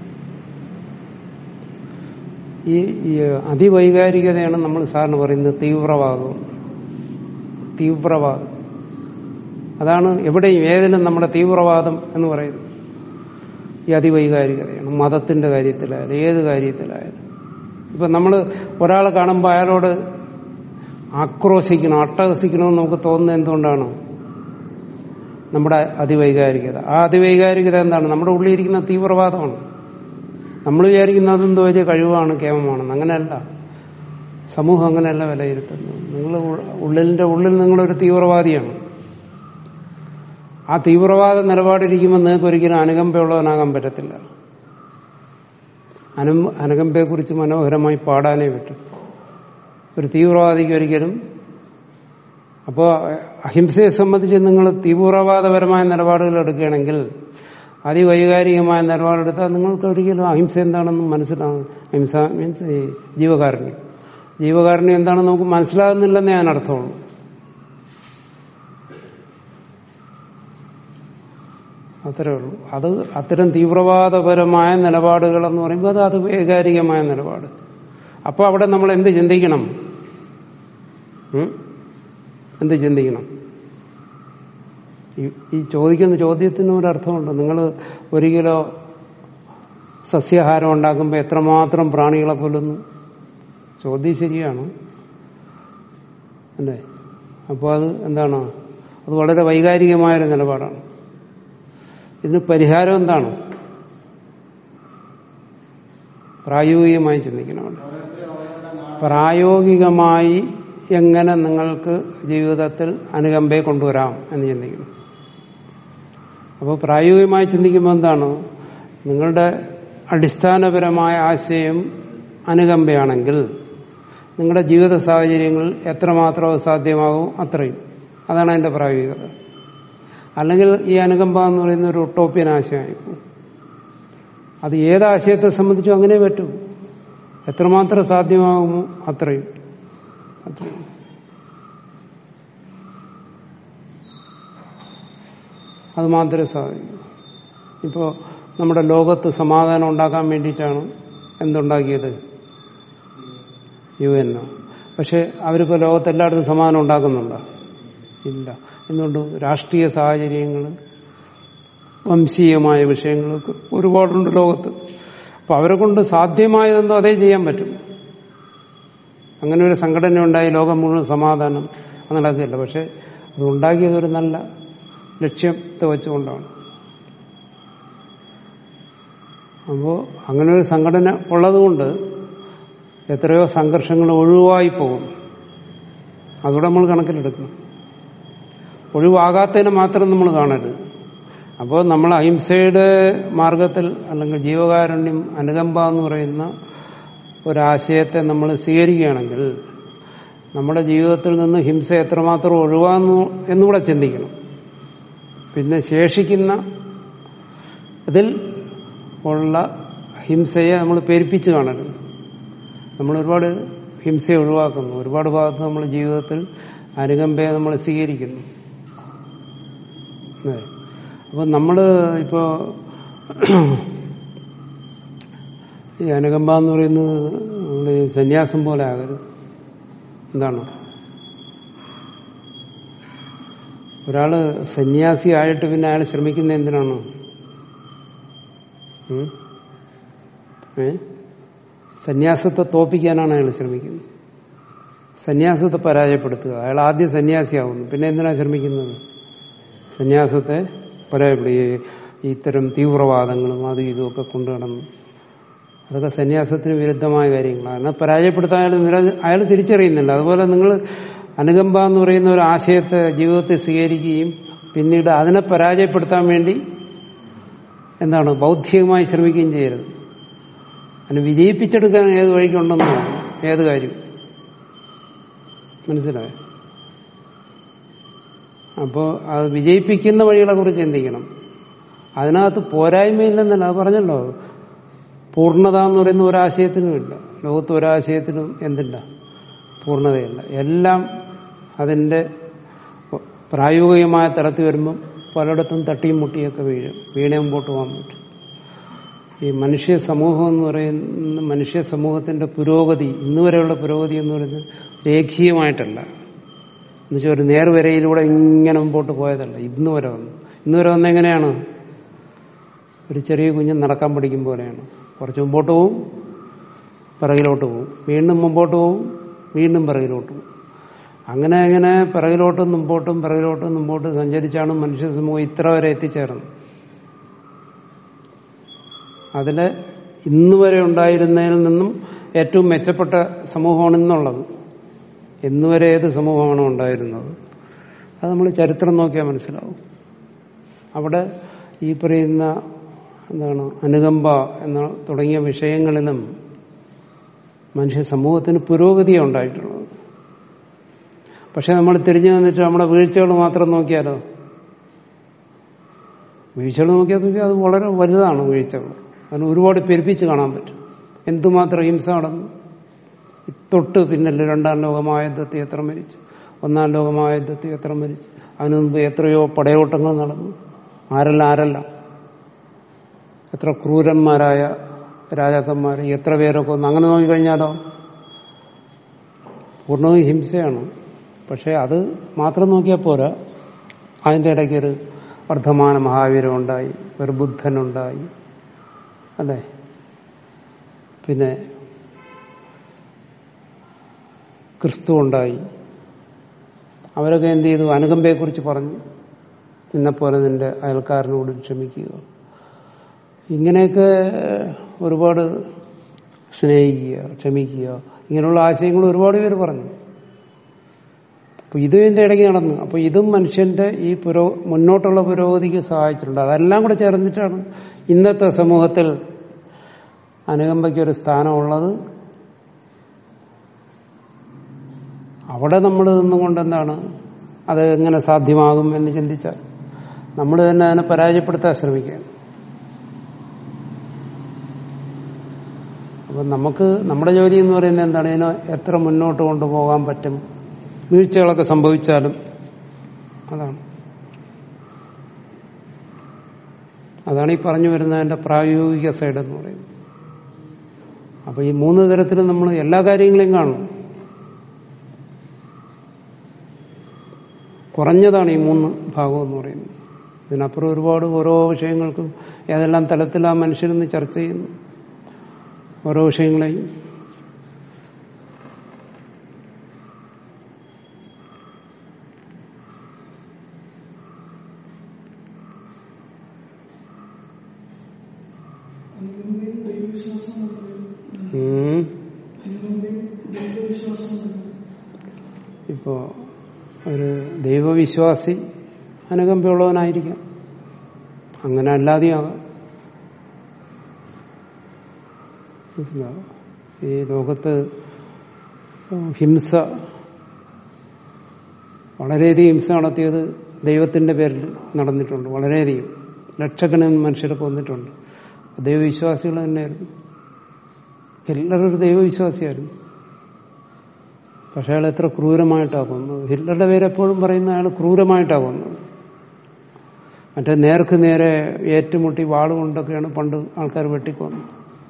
ഈ ഈ അതിവൈകാരികതയാണ് നമ്മൾ സാറിന് പറയുന്നത് തീവ്രവാദം തീവ്രവാദം അതാണ് എവിടെയും ഏതിലും നമ്മുടെ തീവ്രവാദം എന്ന് പറയുന്നത് ഈ അതിവൈകാരികതയാണ് മതത്തിന്റെ കാര്യത്തിലായാലും ഏത് കാര്യത്തിലായാലും ഇപ്പൊ നമ്മൾ ഒരാളെ കാണുമ്പോൾ അയാളോട് ആക്രോശിക്കണം അട്ടഹസിക്കണമെന്ന് നമുക്ക് തോന്നുന്നത് എന്തുകൊണ്ടാണ് നമ്മുടെ അതിവൈകാരികത ആ അതിവൈകാരികത എന്താണ് നമ്മുടെ ഉള്ളിലിരിക്കുന്ന തീവ്രവാദമാണ് നമ്മൾ വിചാരിക്കുന്ന അതെന്തോ വലിയ കഴിവാണ് കേമമാണെന്ന് അങ്ങനെയല്ല സമൂഹം അങ്ങനെയല്ല വിലയിരുത്തുന്നത് നിങ്ങൾ ഉള്ളിലിന്റെ ഉള്ളിൽ നിങ്ങളൊരു തീവ്രവാദിയാണ് ആ തീവ്രവാദ നിലപാടിരിക്കുമ്പോൾ നിങ്ങൾക്ക് ഒരിക്കലും അനുകമ്പയുള്ളവനാകാൻ പറ്റത്തില്ല അനു അനുകമ്പയെക്കുറിച്ച് മനോഹരമായി പാടാനേ പറ്റും ഒരു തീവ്രവാദിക്ക് ഒരിക്കലും അപ്പോൾ അഹിംസയെ സംബന്ധിച്ച് നിങ്ങൾ തീവ്രവാദപരമായ നിലപാടുകൾ എടുക്കുകയാണെങ്കിൽ അതിവൈകാരികമായ നിലപാടെടുത്താൽ നിങ്ങൾക്ക് ഒരിക്കലും അഹിംസ എന്താണെന്ന് മനസ്സിലാവും അഹിംസ മീൻസ് ഈ ജീവകാരുണ്യം ജീവകാരുണ്യം എന്താണെന്ന് നമുക്ക് മനസ്സിലാകുന്നില്ലെന്നേ ഞാൻ അർത്ഥമുള്ളൂ അത്രേ ഉള്ളൂ അത് അത്തരം തീവ്രവാദപരമായ നിലപാടുകൾ എന്ന് പറയുമ്പോൾ അത് അത് വൈകാരികമായ നിലപാട് അപ്പോൾ അവിടെ നമ്മൾ എന്ത് ചിന്തിക്കണം ഉം? എന്ത് ചിന്തിക്കണം ഈ- ഈ ചോദിക്കുന്ന ചോദ്യത്തിന് ഒരർത്ഥമുണ്ട് നിങ്ങൾ ഒരു കിലോ സസ്യാഹാരം ഉണ്ടാക്കുമ്പോൾ എത്രമാത്രം പ്രാണികളെ കൊല്ലുന്നു ചോദ്യം ശരിയാണ് അല്ലേ അപ്പോൾ അത് എന്താണ് അത് വളരെ വൈകാരികമായൊരു നിലപാടാണ് ഇതിന് പരിഹാരം എന്താണ് പ്രായോഗികമായി ചിന്തിക്കണം അവിടെ പ്രായോഗികമായി എങ്ങനെ നിങ്ങൾക്ക് ജീവിതത്തിൽ അനുകമ്പയെ കൊണ്ടുവരാം എന്ന് ചിന്തിക്കണം അപ്പോൾ പ്രായോഗികമായി ചിന്തിക്കുമ്പോൾ എന്താണ് നിങ്ങളുടെ അടിസ്ഥാനപരമായ ആശയം അനുകമ്പയാണെങ്കിൽ നിങ്ങളുടെ ജീവിത സാഹചര്യങ്ങളിൽ എത്രമാത്രം അത് സാധ്യമാകും അത്രയും അതാണ് അതിന്റെ പ്രായോഗികത അല്ലെങ്കിൽ ഈ അനുകമ്പ എന്ന് പറയുന്ന ഒരു ഒട്ടോപ്യൻ ആശയമായിരിക്കും അത് ഏത് ആശയത്തെ സംബന്ധിച്ചും അങ്ങനെ പറ്റൂ എത്രമാത്രം സാധ്യമാകുമോ അത്രയും അത്രയും അത് മാത്രമേ സാധിക്കൂ ഇപ്പോൾ നമ്മുടെ ലോകത്ത് സമാധാനം ഉണ്ടാക്കാൻ വേണ്ടിയിട്ടാണ് എന്തുണ്ടാക്കിയത് യു എൻ പക്ഷെ അവരിപ്പോൾ ലോകത്തെല്ലായിടത്തും സമാധാനം ഉണ്ടാക്കുന്നുണ്ടോ ഇല്ല എന്തുകൊണ്ട് രാഷ്ട്രീയ സാഹചര്യങ്ങൾ വംശീയമായ വിഷയങ്ങൾക്ക് ഒരുപാടുണ്ട് ലോകത്ത് അപ്പൊ അവരെ കൊണ്ട് സാധ്യമായതെന്തോ അതേ ചെയ്യാൻ പറ്റും അങ്ങനെ ഒരു സംഘടന ഉണ്ടായി ലോകം മുഴുവൻ സമാധാനം അത് നടക്കില്ല പക്ഷെ അത് ഉണ്ടാക്കിയത് ഒരു നല്ല ലക്ഷ്യത്തെ വെച്ചുകൊണ്ടാണ് അപ്പോൾ അങ്ങനെ ഒരു സംഘടന ഉള്ളതുകൊണ്ട് എത്രയോ സംഘർഷങ്ങൾ ഒഴിവായി പോകും അതുകൂടെ നമ്മൾ കണക്കിലെടുക്കണം ഒഴിവാകാത്തതിനെ മാത്രം നമ്മൾ കാണരുത് അപ്പോൾ നമ്മൾ അഹിംസയുടെ മാർഗത്തിൽ അല്ലെങ്കിൽ ജീവകാരുണ്യം അനുകമ്പ എന്ന് പറയുന്ന ഒരാശയത്തെ നമ്മൾ സ്വീകരിക്കുകയാണെങ്കിൽ നമ്മുടെ ജീവിതത്തിൽ നിന്ന് ഹിംസ എത്രമാത്രം ഒഴിവാന്നു എന്നുകൂടെ ചിന്തിക്കണം പിന്നെ ശേഷിക്കുന്ന ഇതിൽ ഉള്ള ഹിംസയെ നമ്മൾ പെരുപ്പിച്ച് കാണരുത് നമ്മൾ ഒരുപാട് ഹിംസയെ ഒഴിവാക്കുന്നു ഒരുപാട് ഭാഗത്ത് നമ്മൾ ജീവിതത്തിൽ അനുകമ്പയെ നമ്മൾ സ്വീകരിക്കുന്നു അതെ. അപ്പൊ നമ്മള് ഇപ്പോ ഈ അനുകമ്പ എന്ന് പറയുന്നത് നമ്മള് ഈ സന്യാസം പോലെ ആകരുത് എന്താണ് ഒരാള് സന്യാസി ആയിട്ട് പിന്നെ അയാൾ ശ്രമിക്കുന്ന എന്തിനാണ് ഉം? ഏ സന്യാസത്തെ തോപ്പിക്കാനാണ് അയാൾ ശ്രമിക്കുന്നത് സന്യാസത്തെ പരാജയപ്പെടുത്തുക അയാൾ ആദ്യം സന്യാസിയാവുന്നു പിന്നെ എന്തിനാ ശ്രമിക്കുന്നത് സന്യാസത്തെ പരാജയപ്പെടുക ഈ ഇത്തരം തീവ്രവാദങ്ങളും അതും ഇതുമൊക്കെ കൊണ്ടുനടന്നു അതൊക്കെ സന്യാസത്തിന് വിരുദ്ധമായ കാര്യങ്ങളാണ് എന്നാൽ പരാജയപ്പെടുത്താൻ അയാൾ നിര- അയാൾ തിരിച്ചറിയുന്നില്ല അതുപോലെ നിങ്ങൾ അനുകമ്പ എന്ന് പറയുന്ന ഒരു ആശയത്തെ ജീവിതത്തിൽ സ്വീകരിക്കുകയും പിന്നീട് അതിനെ പരാജയപ്പെടുത്താൻ വേണ്ടി എന്താണ് ബൗദ്ധികമായി ശ്രമിക്കുകയും ചെയ്യരുത് അതിനെ വിജയിപ്പിച്ചെടുക്കാൻ ഏത് വഴിക്കുണ്ടെന്ന് നോക്കണം ഏത് കാര്യം മനസ്സിലായോ അപ്പോൾ അത് വിജയിപ്പിക്കുന്ന വഴികളെ കുറിച്ച് ചിന്തിക്കണം അതിനകത്ത് പോരായ്മയില്ലെന്നല്ല അത് പറഞ്ഞല്ലോ പൂർണ്ണത എന്ന് പറയുന്ന ഒരാശയത്തിനും ഇല്ല ലോകത്ത് ഒരാശയത്തിനും എന്തില്ല പൂർണ്ണതയില്ല എല്ലാം അതിന്റെ പ്രായോഗികമായ തലത്തിൽ വരുമ്പം പലയിടത്തും തട്ടിയും മുട്ടിയൊക്കെ വീഴും വീണേ മുമ്പോട്ട് പോകാൻ പറ്റും ഈ മനുഷ്യ സമൂഹം എന്ന് പറയുന്ന മനുഷ്യ സമൂഹത്തിന്റെ പുരോഗതി ഇന്നുവരെയുള്ള പുരോഗതി എന്ന് പറയുന്നത് രേഖീയമായിട്ടല്ല എന്നുവെച്ചാൽ ഒരു നേർവരയിലൂടെ ഇങ്ങനെ മുമ്പോട്ട് പോയതല്ല ഇന്ന് വരെ വന്നു ഇന്ന് വരെ വന്ന എങ്ങനെയാണ് ഒരു ചെറിയ കുഞ്ഞ് നടക്കാൻ പഠിക്കും പോലെയാണ് കുറച്ച് മുമ്പോട്ട് പോവും പിറകിലോട്ട് പോവും വീണ്ടും മുമ്പോട്ട് പോവും വീണ്ടും പിറകിലോട്ട് പോവും അങ്ങനെ അങ്ങനെ പിറകിലോട്ടും മുമ്പോട്ടും പിറകിലോട്ടും മുമ്പോട്ടും സഞ്ചരിച്ചാണ് മനുഷ്യ സമൂഹം ഇത്ര വരെ എത്തിച്ചേർന്നത് അതില് ഇന്ന് വരെ ഉണ്ടായിരുന്നതിൽ നിന്നും ഏറ്റവും മെച്ചപ്പെട്ട സമൂഹമാണ് ഇന്നുള്ളത് ഇന്ന് വരെ ഏത് സമൂഹമാണോ ഉണ്ടായിരുന്നത് അത് നമ്മൾ ചരിത്രം നോക്കിയാൽ മനസ്സിലാവും അവിടെ ഈ പറയുന്ന എന്താണ് അനുകമ്പ എന്ന തുടങ്ങിയ വിഷയങ്ങളിലും മനുഷ്യ സമൂഹത്തിന് പുരോഗതിയാണ് ഉണ്ടായിട്ടുള്ളത് പക്ഷെ നമ്മൾ തിരിഞ്ഞു നിന്നിട്ട് നമ്മുടെ വീഴ്ചകൾ മാത്രം നോക്കിയാലോ വീഴ്ചകൾ നോക്കിയാൽ നോക്കിയാൽ അത് വളരെ വലുതാണ് വീഴ്ചകൾ അതിന് ഒരുപാട് പെരുപ്പിച്ച് കാണാൻ പറ്റും എന്തുമാത്രം ഹിംസ നടന്നു തൊട്ട് പിന്നല്ലേ രണ്ടാം ലോകമായുദ്ധത്തിൽ എത്ര മരിച്ചു ഒന്നാം ലോകമായുദ്ധത്തിൽ എത്ര മരിച്ചു അതിനു മുമ്പ് എത്രയോ പടയോട്ടങ്ങൾ നടന്നു ആരല്ല ആരല്ല എത്ര ക്രൂരന്മാരായ രാജാക്കന്മാർ എത്ര പേരൊക്കെ ഒന്ന് അങ്ങനെ നോക്കിക്കഴിഞ്ഞാലോ പൂർണ്ണവും ഹിംസയാണ് പക്ഷെ അത് മാത്രം നോക്കിയാൽ പോരാ അതിൻ്റെ ഇടയ്ക്ക് ഒരു വർദ്ധമാന മഹാവീരം ഉണ്ടായി ഒരു ബുദ്ധനുണ്ടായി അല്ലേ പിന്നെ ക്രിസ്തു ഉണ്ടായി അവരൊക്കെ എന്ത് ചെയ്തു അനുകമ്പയെക്കുറിച്ച് പറഞ്ഞു നിന്നെപ്പോലെ നിന്റെ അയൽക്കാരനോട് ക്ഷമിക്കുക ഇങ്ങനെയൊക്കെ ഒരുപാട് സ്നേഹിക്കുക ക്ഷമിക്കുക ഇങ്ങനെയുള്ള ആശയങ്ങൾ ഒരുപാട് പേര് പറഞ്ഞു അപ്പൊ ഇത് ഇതിന്റെ ഇടയ്ക്ക് നടന്നു അപ്പൊ ഇതും മനുഷ്യന്റെ ഈ പുരോ മുന്നോട്ടുള്ള പുരോഗതിക്ക് സഹായിച്ചിട്ടുണ്ട് അതെല്ലാം കൂടെ ചേർന്നിട്ടാണ് ഇന്നത്തെ സമൂഹത്തിൽ അനുകമ്പയ്ക്ക് ഒരു സ്ഥാനമുള്ളത് അവിടെ നമ്മൾ നിന്നുകൊണ്ട് എന്താണ് അത് എങ്ങനെ സാധ്യമാകും എന്ന് ചിന്തിച്ചാൽ നമ്മൾ തന്നെ അതിനെ പരാജയപ്പെടുത്താൻ ശ്രമിക്കുകയാണ് അപ്പം നമുക്ക് നമ്മുടെ ജോലി എന്ന് പറയുന്നത് എന്താണ് ഇതിനെ എത്ര മുന്നോട്ട് കൊണ്ടുപോകാൻ പറ്റും വീഴ്ചകളൊക്കെ സംഭവിച്ചാലും അതാണ് അതാണ് ഈ പറഞ്ഞു വരുന്നതിന്റെ പ്രായോഗിക സൈഡ് എന്ന് പറയുന്നത് അപ്പൊ ഈ മൂന്ന് തരത്തിലും നമ്മൾ എല്ലാ കാര്യങ്ങളെയും കാണും കുറഞ്ഞതാണ് ഈ മൂന്ന് ഭാഗം എന്ന് പറയുന്നത് ഇതിനപ്പുറം ഒരുപാട് ഓരോ വിഷയങ്ങൾക്കും ഏതെല്ലാം തലത്തിൽ ആ മനുഷ്യരെന്ന് ചർച്ച ചെയ്യുന്നു ഓരോ വിഷയങ്ങളെയും അനുകമ്പയും ദൈവവിശ്വാസം തമ്മിൽ ഉം. അനുകമ്പയും ദൈവവിശ്വാസം തമ്മിൽ ഇപ്പോ ഒരു ദൈവവിശ്വാസി അനുകമ്പയുള്ളവനായിരിക്കാം അങ്ങനെ അല്ലാതെയും ആകാം മനസ്സിലാവും ഈ ലോകത്ത് ഹിംസ വളരെയധികം ഹിംസ നടത്തിയത് ദൈവത്തിന്റെ പേരിൽ നടന്നിട്ടുണ്ട് വളരെയധികം ലക്ഷക്കണക്കിന് മനുഷ്യരെ കൊന്നിട്ടുണ്ട് ദൈവവിശ്വാസികൾ തന്നെയായിരുന്നു ഹിറ്റ്ലർ ഒരു ദൈവവിശ്വാസിയായിരുന്നു പക്ഷെ അയാൾ എത്ര ക്രൂരമായിട്ടാണ് കൊന്നത് ഹിറ്റ്ലറുടെ പേര് എപ്പോഴും പറയുന്ന അയാൾ ക്രൂരമായിട്ടാണ് കൊന്നത് മറ്റേ നേർക്ക് നേരെ ഏറ്റുമുട്ടി വാളുകൊണ്ടൊക്കെയാണ് പണ്ട് ആൾക്കാർ വെട്ടിക്കൊന്നത്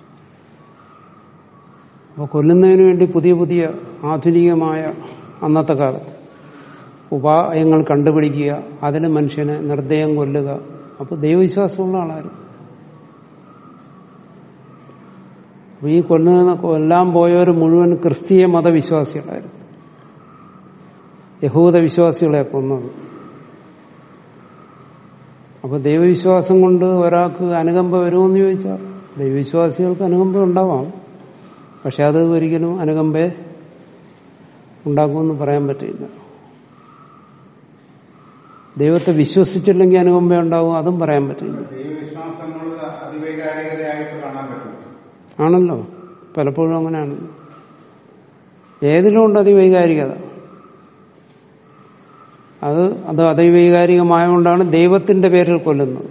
അപ്പോൾ കൊല്ലുന്നതിന് വേണ്ടി പുതിയ പുതിയ ആധുനികമായ അന്നത്തെ കാലത്ത് ഉപായങ്ങൾ കണ്ടുപിടിക്കുക അതിന് മനുഷ്യനെ നിർദ്ദയം കൊല്ലുക അപ്പോൾ ദൈവവിശ്വാസമുള്ള ആളായിരുന്നു അപ്പൊ ഈ കൊല്ലുന്ന കൊല്ലാൻ പോയവർ മുഴുവൻ ക്രിസ്തീയ മതവിശ്വാസികളായിരുന്നു യഹൂദ വിശ്വാസികളെ കൊന്നത് അപ്പൊ ദൈവവിശ്വാസം കൊണ്ട് ഒരാൾക്ക് അനുകമ്പ വരുമെന്ന് ചോദിച്ചാൽ ദൈവവിശ്വാസികൾക്ക് അനുകമ്പ ഉണ്ടാവാം പക്ഷെ അത് ഒരിക്കലും അനുകമ്പയെ ഉണ്ടാക്കുമെന്ന് പറയാൻ പറ്റില്ല ദൈവത്തെ വിശ്വസിച്ചില്ലെങ്കിൽ അനുകമ്പ ഉണ്ടാവും അതും പറയാൻ പറ്റില്ല ദൈവവിശ്വാസം എന്നുള്ളത് അതിവൈകാരികതയായിട്ട് കാണാൻ പറ്റും ആണല്ലോ പലപ്പോഴും അങ്ങനെയാണ് ഏതിലും ഉണ്ട് അതിവൈകാരികത അത് അത് അതിവൈകാരികമായതുകൊണ്ടാണ് ദൈവത്തിന്റെ പേരിൽ കൊല്ലുന്നത്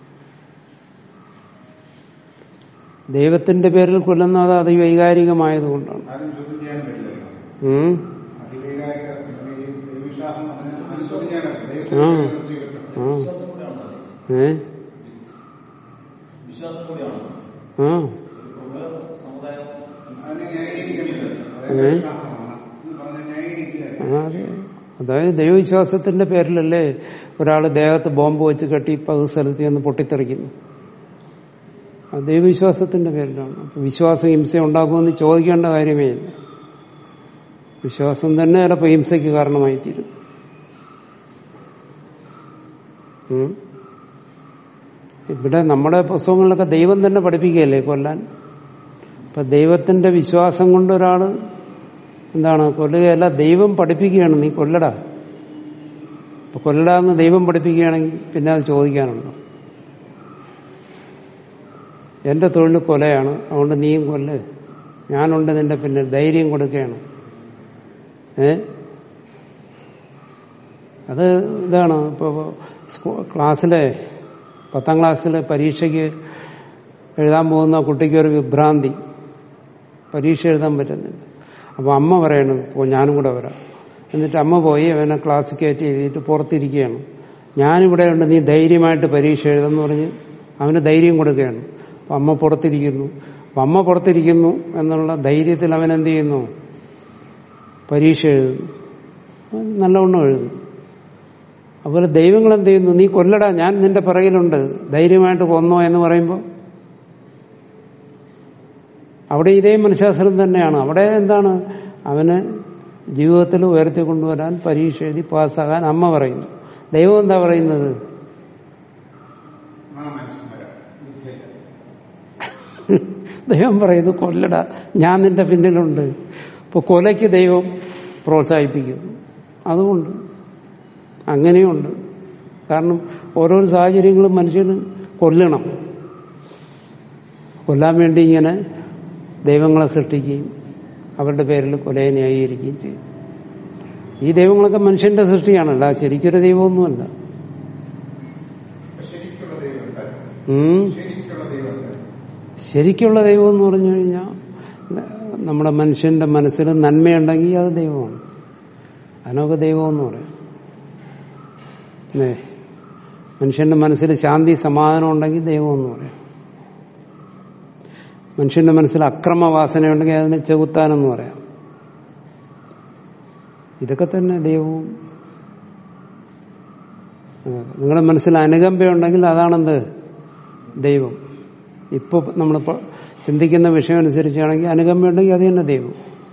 ദൈവത്തിന്റെ പേരിൽ കൊല്ലുന്നത് അതിവൈകാരികമായതുകൊണ്ടാണ് ആരും ചോദ്യം ചെയ്യാൻ പറ്റില്ലല്ലോ ഉം. അതിവൈകാരിക ഈ ദൈവവിശ്വാസം പറഞ്ഞാൽ അനുശോചിക്കാൻ ആ. ദൈവത്തെ ആ. വിശ്വാസം കൂടിയാണോ അത്? ഏ വിശ്വാസം കൂടിയാണോ ആ ഒരു പ്രമുഖ സമുദായം അതിനെ ന്യായീകരിക്കുന്നില്ല ഏ? വിശ്വാസമാണ് എന്ന് പറഞ്ഞ് ന്യായീകരിക്കുക ആ, അതെ അതായത് ദൈവവിശ്വാസത്തിന്റെ പേരിലല്ലേ ഒരാൾ ദേഹത്ത് ബോംബ് വെച്ച് കെട്ടി പത് സ്ഥലത്ത് ചെന്ന് പൊട്ടിത്തെറിക്കുന്നു അത് ദൈവവിശ്വാസത്തിന്റെ പേരിലാണ് അപ്പൊ വിശ്വാസം ഹിംസ ഉണ്ടാക്കുമെന്ന് ചോദിക്കേണ്ട കാര്യമേ ഇല്ല വിശ്വാസം തന്നെ ചിലപ്പോൾ ഹിംസയ്ക്ക് കാരണമായി തീരും ഉം. ഇവിടെ നമ്മുടെ പുസ്തകങ്ങളിലൊക്കെ ദൈവം തന്നെ പഠിപ്പിക്കുകയല്ലേ കൊല്ലാൻ ഇപ്പൊ ദൈവത്തിന്റെ വിശ്വാസം കൊണ്ട് ഒരാള് എന്താണ് കൊല്ലുകയല്ല ദൈവം പഠിപ്പിക്കുകയാണ് നീ കൊല്ലടാ അപ്പൊ കൊല്ലടാ എന്ന് ദൈവം പഠിപ്പിക്കുകയാണെങ്കിൽ പിന്നെ അത് ചോദിക്കാനുണ്ടോ എന്റെ തൊഴിൽ കൊലയാണ് അതുകൊണ്ട് നീയും കൊല്ല് ഞാനുണ്ട് നിന്റെ പിന്നെ ധൈര്യം കൊടുക്കുകയാണ് ഏ അത് ഇതാണ് ഇപ്പോൾ ക്ലാസ്സിലെ പത്താം ക്ലാസ്സിലെ പരീക്ഷയ്ക്ക് എഴുതാൻ പോകുന്ന കുട്ടിക്ക് ഒരു വിഭ്രാന്തി പരീക്ഷ എഴുതാൻ പറ്റുന്നില്ല അപ്പോൾ അമ്മ പറയണം ഇപ്പോൾ ഞാനും കൂടെ വരാം എന്നിട്ട് അമ്മ പോയി അവനെ ക്ലാസ് കയറ്റി എഴുതിയിട്ട് പുറത്തിരിക്കുകയാണ് ഞാനിവിടെ ഉണ്ട് നീ ധൈര്യമായിട്ട് പരീക്ഷ എഴുതെന്ന് പറഞ്ഞ് അവന് ധൈര്യം കൊടുക്കുകയാണ് അപ്പം അമ്മ പുറത്തിരിക്കുന്നു അപ്പം അമ്മ പുറത്തിരിക്കുന്നു എന്നുള്ള ധൈര്യത്തിൽ അവൻ എന്ത് ചെയ്യുന്നു പരീക്ഷ എഴുതുന്നു നല്ലവണ്ണം എഴുതുന്നു അതുപോലെ ദൈവങ്ങൾ എന്ത് ചെയ്യുന്നു നീ കൊല്ലടാ ഞാൻ നിന്റെ പിറകിലുണ്ട് ധൈര്യമായിട്ട് കൊന്നോ എന്ന് പറയുമ്പോൾ അവിടെ ഇതേ മനഃശാസ്ത്രം തന്നെയാണ് അവിടെ എന്താണ് അവന് ജീവിതത്തിൽ ഉയർത്തി കൊണ്ടുവരാൻ പരീക്ഷ എഴുതി പാസ്സാകാൻ അമ്മ പറയുന്നു ദൈവം എന്താ പറയുന്നത് ആ മനുഷ്യന്മാരാ വിദ്യയില്ല ദൈവം പറയുന്നു കൊല്ലടാ ഞാൻ നിന്റെ പിന്നിലുണ്ട് ഇപ്പൊ കൊലയ്ക്ക് ദൈവം പ്രോത്സാഹിപ്പിക്കുന്നു അതുകൊണ്ട് അങ്ങനെയുണ്ട് കാരണം ഓരോ സാഹചര്യങ്ങളും മനുഷ്യന് കൊല്ലണം കൊല്ലാൻ വേണ്ടി ഇങ്ങനെ ദൈവങ്ങളെ സൃഷ്ടിക്കുകയും അവരുടെ പേരിൽ കൊലയെ ന്യായീകരിക്കുകയും ചെയ്യും ഈ ദൈവങ്ങളൊക്കെ മനുഷ്യന്റെ സൃഷ്ടിയാണല്ല ശരിക്കൊരു ദൈവമൊന്നുമല്ല ശരിക്കുള്ള ദൈവം എന്തായാലും ഉം. ശരിക്കുള്ള ദൈവം എന്തായാലും ശരിക്കുള്ള ദൈവം എന്ന് പറഞ്ഞു കഴിഞ്ഞാൽ നമ്മുടെ മനുഷ്യന്റെ മനസ്സിൽ നന്മയുണ്ടെങ്കിൽ അത് ദൈവമാണ് അതിനൊക്കെ ദൈവം എന്ന് പറയാം അല്ലേ മനുഷ്യന്റെ മനസ്സിൽ ശാന്തി സമാധാനം ഉണ്ടെങ്കിൽ ദൈവം എന്ന് പറയാം മനുഷ്യന്റെ മനസ്സിൽ അക്രമവാസന ഉണ്ടെങ്കിൽ അതിനെ ചെകുത്താനെന്ന് പറയാം ഇതൊക്കെ തന്നെ ദൈവവും അതെ. നിങ്ങളുടെ മനസ്സിൽ അനുകമ്പയുണ്ടെങ്കിൽ അതാണെന്ത് ദൈവം ഇപ്പൊ നമ്മൾ ചിന്തിക്കുന്ന വിഷയം അനുസരിച്ചാണെങ്കിൽ അനുകമ്പയുണ്ടെങ്കിൽ അത് തന്നെ ദൈവം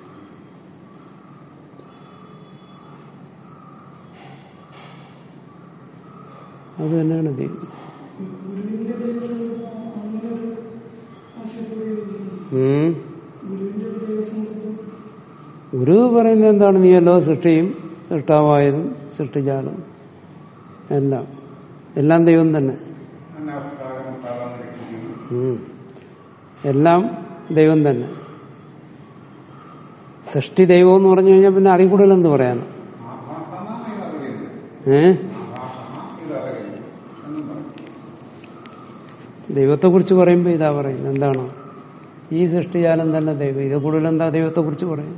അത് തന്നെയാണ് ദൈവം ഗുരുവിന്റെ ദൈവസങ്കല്പം അങ്ങനെ ഒരു ആശയപ്പെടുകയും ഉം. ഗുരുവിന്റെ ദൈവസങ്കല്പം ഗുരു പറയുന്നത് എന്താണ് നീയല്ലോ സൃഷ്ടിയും സൃഷ്ടാവായതും സൃഷ്ടിജാലവും എല്ലാം എല്ലാം ദൈവം തന്നെ അന്നാസ്കാരം താളന്നിരിക്കുന്നു ഉം. എല്ലാം ദൈവം തന്നെ സൃഷ്ടി ദൈവം എന്ന് പറഞ്ഞു കഴിഞ്ഞാൽ പിന്നെ അതിൽ കൂടുതൽ എന്ത് പറയാൻ ആഭാസമ ഇതറിയുന്നു ഏ ആഭാസമ ഇതറിയുന്നു എന്നും പറയും ദൈവത്തെ കുറിച്ച് പറയുമ്പോൾ ഇതാ പറയുന്നത് എന്താണ് ഈ സൃഷ്ടിജാലം തന്നെ ദൈവം ഇത് കൂടുതൽ എന്താ ദൈവത്തെ കുറിച്ച് പറയും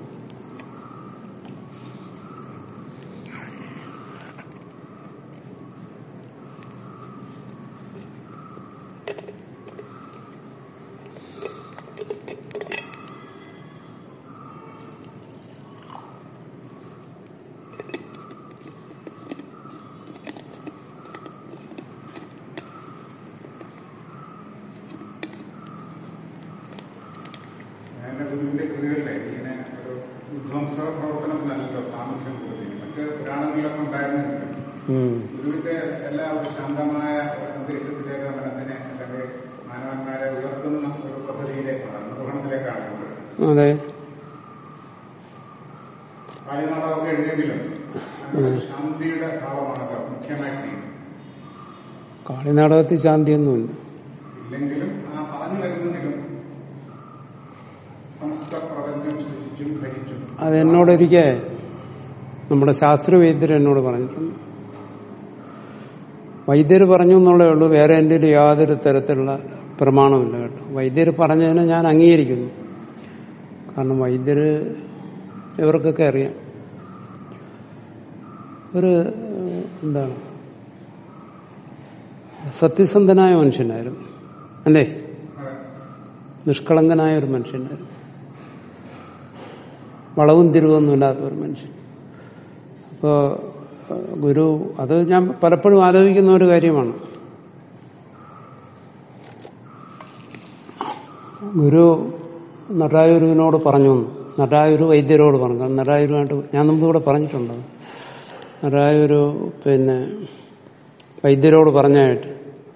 എന്റെ ഗുരുവിന്റെ കൃതികളിലെ ഇങ്ങനെ ഒരു വിധ്വംസ പ്രവർത്തനത്തിനല്ലോ പ്രാമുഖ്യം കൊടുത്തിരിക്കുന്നത് മറ്റ് പുരാണങ്ങളിലൊക്കെ ഉണ്ടായിരുന്നില്ല ഉം. ഗുരുവിന്റെ എല്ലാ ഒരു ശാന്തമായ ഒരു അന്തരീക്ഷത്തിലേക്ക് മനസ്സിനെ അല്ലെങ്കിൽ മാനവന്മാരെ ഉയർത്തുന്ന ഒരു പദ്ധതിയിലേക്കാണ് നിർവഹണത്തിലേക്കാണ് കൊണ്ടുവരുന്നത് അതെ കാളിനാടകമൊക്കെ എഴുതിയെങ്കിലും അതിനൊരു ശാന്തിയുടെ ഭാവമാണല്ലോ മുഖ്യമായിട്ട് കാളിനാടകത്തിൽ ശാന്തിയൊന്നുമില്ല ഇല്ലെങ്കിലും ആ പറഞ്ഞു വരുന്നെങ്കിലും സമസ്ത പ്രപഞ്ചം സൃഷ്ടിച്ചും ഭരിച്ചും അത് എന്നോടൊരിക്കൽ നമ്മുടെ ശാസ്ത്രവൈദ്യർ എന്നോട് പറഞ്ഞിട്ടുണ്ട് വൈദ്യർ പറഞ്ഞു എന്നുള്ളേ ഉള്ളൂ വേറെ എൻ്റെ ഒരു യാതൊരു തരത്തിലുള്ള പ്രമാണമില്ല കേട്ടോ വൈദ്യർ പറഞ്ഞതിനെ ഞാൻ അംഗീകരിക്കുന്നു കാരണം വൈദ്യർ ഇവർക്കൊക്കെ അറിയാം ഒരു ഏഹ്, എന്താണ് സത്യസന്ധനായ മനുഷ്യനായിരുന്നു അല്ലേ അതെ. നിഷ്കളങ്കനായ ഒരു മനുഷ്യനായിരുന്നു വളവും തിരിവൊന്നും ഇല്ലാത്ത ഒരു മനുഷ്യൻ അപ്പോ ഏഹ്, ഗുരു അത് ഞാൻ പലപ്പോഴും ആലോചിക്കുന്ന ഒരു കാര്യമാണ് ഗുരു നടരായൂരുവിനോട് പറഞ്ഞു എന്ന്. നടരായൂർ വൈദ്യരോട് പറഞ്ഞു കാരണം നടരായൂരുമായിട്ട് ഞാൻ മുമ്പ് ഇവിടെ പറഞ്ഞിട്ടുണ്ട് നടരായൂര് പിന്നെ വൈദ്യരോട് പറഞ്ഞായിട്ട്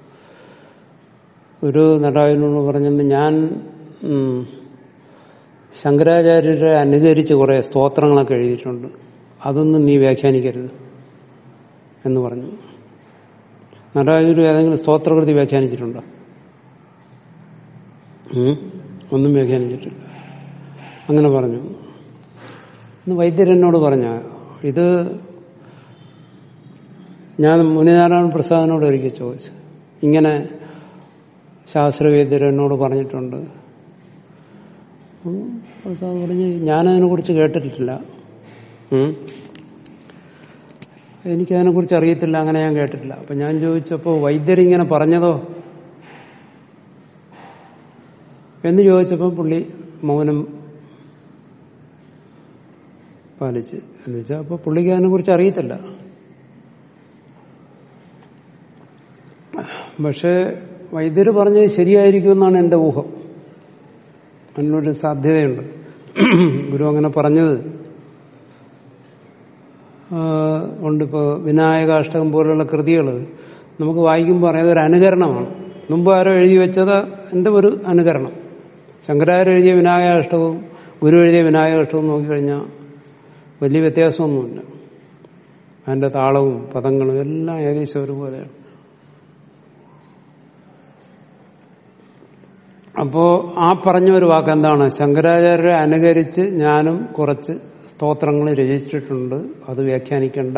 ഒരു നടരായൂരിനോട് പറഞ്ഞത് ഞാൻ ഉം, ശങ്കരാചാര്യരെ അനുകരിച്ച് കുറെ സ്തോത്രങ്ങളൊക്കെ എഴുതിയിട്ടുണ്ട് അതൊന്നും നീ വ്യാഖ്യാനിക്കരുത് എന്ന് പറഞ്ഞു നടരായൂർ ഏതെങ്കിലും സ്തോത്രകൃതി വ്യാഖ്യാനിച്ചിട്ടുണ്ടോ ഉം? ഒന്നും വ്യാഖ്യാനിച്ചിട്ടില്ല അങ്ങനെ പറഞ്ഞു ഇന്ന് വൈദ്യരെന്നോട് പറഞ്ഞ ഇത് ഞാൻ മുനിനാരായണ പ്രസാദിനോട് ഒരിക്കൽ ചോദിച്ചു ഇങ്ങനെ ശാസ്ത്രവേദ്യർ എന്നോട് പറഞ്ഞിട്ടുണ്ട് ഉം, പ്രസാദ് പറഞ്ഞ് ഞാനതിനെ കുറിച്ച് കേട്ടിട്ടില്ല ഉം. എനിക്കതിനെക്കുറിച്ച് അറിയത്തില്ല അങ്ങനെ ഞാൻ കേട്ടിട്ടില്ല അപ്പൊ ഞാൻ ചോദിച്ചപ്പോൾ വൈദ്യരിങ്ങനെ പറഞ്ഞതോ എന്ന് ചോദിച്ചപ്പോൾ പുള്ളി മൗനം പാലിച്ച് എന്ന് വെച്ചാൽ അപ്പൊ പുള്ളിക്ക് അതിനെ കുറിച്ച് അറിയത്തില്ല പക്ഷേ വൈദ്യര് പറഞ്ഞത് ശരിയായിരിക്കുമെന്നാണ് എൻ്റെ ഊഹം അതിനൊരു സാധ്യതയുണ്ട് ഗുരു അങ്ങനെ പറഞ്ഞത് ആ, ഉണ്ട് ഇപ്പോൾ വിനായകാഷ്ടകം പോലുള്ള കൃതികൾ നമുക്ക് വായിക്കുമ്പോൾ അറിയാതെ ഒരു അനുകരണമാണ് മുമ്പ് ആരോ എഴുതി വെച്ചത് എൻ്റെ ഒരു അനുകരണം ശങ്കരാചാര്യ എഴുതിയ വിനായകാഷ്ടവും ഗുരു എഴുതിയ വിനായകാഷ്ടവും നോക്കിക്കഴിഞ്ഞാൽ വലിയ വ്യത്യാസമൊന്നുമില്ല അതിൻ്റെ താളവും പദങ്ങളും എല്ലാം ഏകദേശം ഒരുപോലെയാണ് അപ്പോ ആ പറഞ്ഞ ഒരു വാക്ക് എന്താണ് ശങ്കരാചാര്യരെ അനുകരിച്ച് ഞാനും കുറച്ച് സ്തോത്രങ്ങൾ രചിച്ചിട്ടുണ്ട് അത് വ്യാഖ്യാനിക്കണ്ട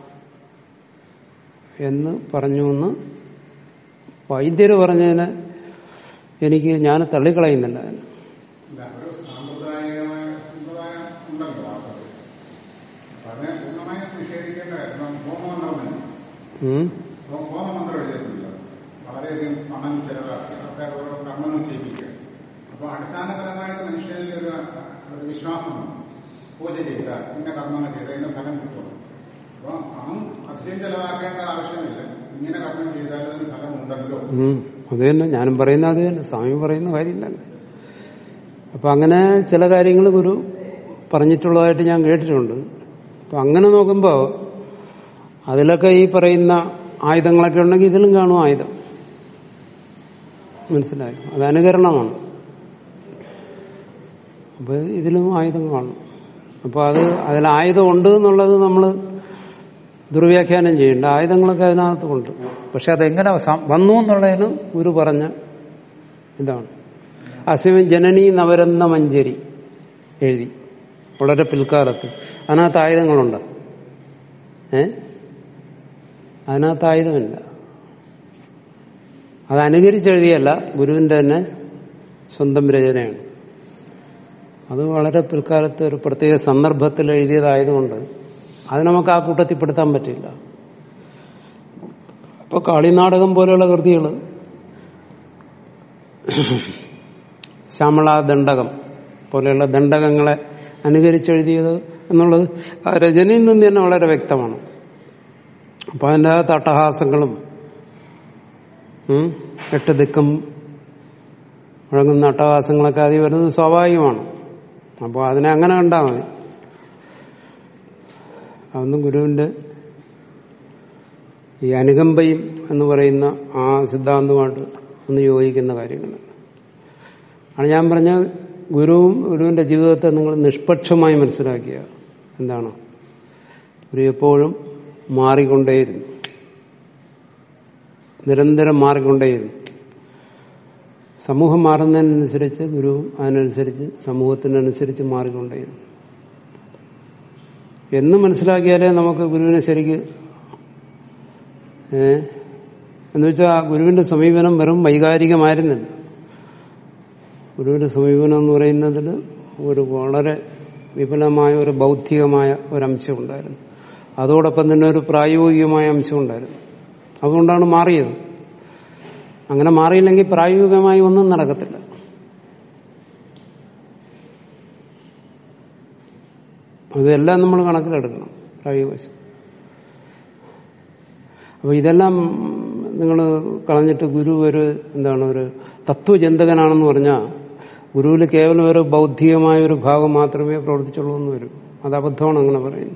എന്ന് പറഞ്ഞു എന്ന് വൈദ്യര് പറഞ്ഞതിന് എനിക്ക് ഞാൻ തള്ളിക്കളയുന്നില്ല അതിന് ഇല്ല, ഒരു സാമ്പ്രദായികമായ സമ്പ്രദായം ഉണ്ടല്ലോ വാസ്തവത്തിൽ അപ്പൊ അതിനെ പൂർണ്ണമായും നിഷേധിക്കേണ്ട കാര്യം ഹോമമന്ത്രം ഉം. ഹോമമന്ത്രം എഴുതിയിട്ടില്ല വളരെയധികം പണം ചെലവാക്കി ആൾക്കാർ ഓരോ കർമ്മങ്ങൾ ചെയ്യിപ്പിക്കുക അപ്പൊ അടിസ്ഥാനപരമായിട്ട് മനുഷ്യനിൽ ഒരു ഒരു വിശ്വാസമുണ്ട് പൂജ ചെയ്താൽ ഇന്ന കർമ്മങ്ങൾ ചെയ്താൽ ഇന്ന ഫലം കിട്ടും അപ്പൊ പണം അധികം ചെലവാക്കേണ്ട ആവശ്യമില്ല ഇങ്ങനെ കർമ്മം ചെയ്താൽ അതിന് ഫലമുണ്ടല്ലോ ഉം. അത് തന്നെ ഞാനും പറയുന്ന അത് തന്നെ സ്വാമി പറയുന്ന കാര്യം തന്നെ അപ്പൊ അങ്ങനെ ചില കാര്യങ്ങൾ ഗുരു പറഞ്ഞിട്ടുള്ളതായിട്ട് ഞാൻ കേട്ടിട്ടുണ്ട് അപ്പൊ അങ്ങനെ നോക്കുമ്പോ അതിലൊക്കെ ഈ പറയുന്ന ആയുധങ്ങളൊക്കെ ഉണ്ടെങ്കിൽ ഇതിലും കാണും ആയുധം മനസ്സിലായോ അത് അനുകരണമാണ് അപ്പൊ ഇതിലും ആയുധം കാണും അപ്പൊ അത് അതിൽ ആയുധം ഉണ്ട് എന്നുള്ളത് നമ്മൾ ദുർവ്യാഖ്യാനം ചെയ്യേണ്ട ആയുധങ്ങളൊക്കെ അതിനകത്ത് ഉണ്ട് പക്ഷെ അതെങ്ങനെ സം- വന്നു എന്നുള്ളതിന് ഗുരു പറഞ്ഞ ഇതാണ് അസിമൻ ജനനി നവരന്ന മഞ്ചരി എഴുതി വളരെ പിൽക്കാലത്ത് അതിനകത്ത് ആയുധങ്ങളുണ്ട് ഏ അതിനകത്ത് ആയുധമില്ല അത് അനുകരിച്ചെഴുതിയല്ല ഗുരുവിന്റെ തന്നെ സ്വന്തം രചനയാണ് അത് വളരെ പിൽക്കാലത്ത് ഒരു പ്രത്യേക സന്ദർഭത്തിൽ എഴുതിയതായതുകൊണ്ട് അത് നമുക്ക് ആ കൂട്ടത്തിൽ പെടുത്താൻ പറ്റില്ല അപ്പൊ കാളിനാടകം പോലെയുള്ള കൃതികൾ ശ്യാമള ദണ്ഡകം പോലെയുള്ള ദണ്ഡകങ്ങളെ അനുകരിച്ചെഴുതിയത് എന്നുള്ളത് ആ രചനയിൽ നിന്ന് തന്നെ വളരെ വ്യക്തമാണ് അപ്പൊ അതിൻ്റെ ആ തട്ടഹാസങ്ങളും ഉം, എട്ട് ദിക്കും മുഴങ്ങുന്ന അട്ടഹാസങ്ങളൊക്കെ അതിൽ വരുന്നത് സ്വാഭാവികമാണ് അപ്പോൾ അതിനെ അങ്ങനെ കണ്ടാൽ മതി അതൊന്നും ഗുരുവിന്റെ ഈ അനുകമ്പയും എന്ന് പറയുന്ന ആ സിദ്ധാന്തമായിട്ട് ഒന്ന് യോജിക്കുന്ന കാര്യങ്ങളല്ല ആണ് ഞാൻ പറഞ്ഞ ഗുരുവും ഗുരുവിന്റെ ജീവിതത്തെ നിങ്ങൾ നിഷ്പക്ഷമായി മനസ്സിലാക്കിയ എന്താണ് ഗുരു എപ്പോഴും മാറിക്കൊണ്ടേയിരുന്നു നിരന്തരം മാറിക്കൊണ്ടേയിരുന്നു സമൂഹം മാറുന്നതിനനുസരിച്ച് ഗുരുവും അതിനനുസരിച്ച് സമൂഹത്തിനനുസരിച്ച് മാറിക്കൊണ്ടേയിരുന്നു എന്ന് മനസ്സിലാക്കിയാലേ നമുക്ക് ഗുരുവിനെ ശരിക്ക് ഏ എന്ന് വെച്ചാൽ ഗുരുവിന്റെ സമീപനം വെറും വൈകാരികമായിരുന്നില്ല ഗുരുവിന്റെ സമീപനം എന്ന് പറയുന്നതിൽ ഒരു വളരെ വിപുലമായ ഒരു ബൗദ്ധികമായ ഒരംശം ഉണ്ടായിരുന്നു അതോടൊപ്പം തന്നെ ഒരു പ്രായോഗികമായ അംശം ഉണ്ടായിരുന്നു അതുകൊണ്ടാണ് മാറിയത് അങ്ങനെ മാറിയില്ലെങ്കിൽ പ്രായോഗികമായി ഒന്നും നടക്കത്തില്ല അതെല്ലാം നമ്മൾ കണക്കിലെടുക്കണം പ്രായോഗിക അപ്പൊ ഇതെല്ലാം നിങ്ങൾ കളഞ്ഞിട്ട് ഗുരു ഒരു എന്താണ് ഒരു തത്വചിന്തകനാണെന്ന് പറഞ്ഞാൽ ഗുരുവിൽ കേവലം ഒരു ബൗദ്ധികമായ ഒരു ഭാഗം മാത്രമേ പ്രവർത്തിച്ചുള്ളൂ എന്ന് വരും അത് അബദ്ധമാണ് അങ്ങനെ പറയുന്നത്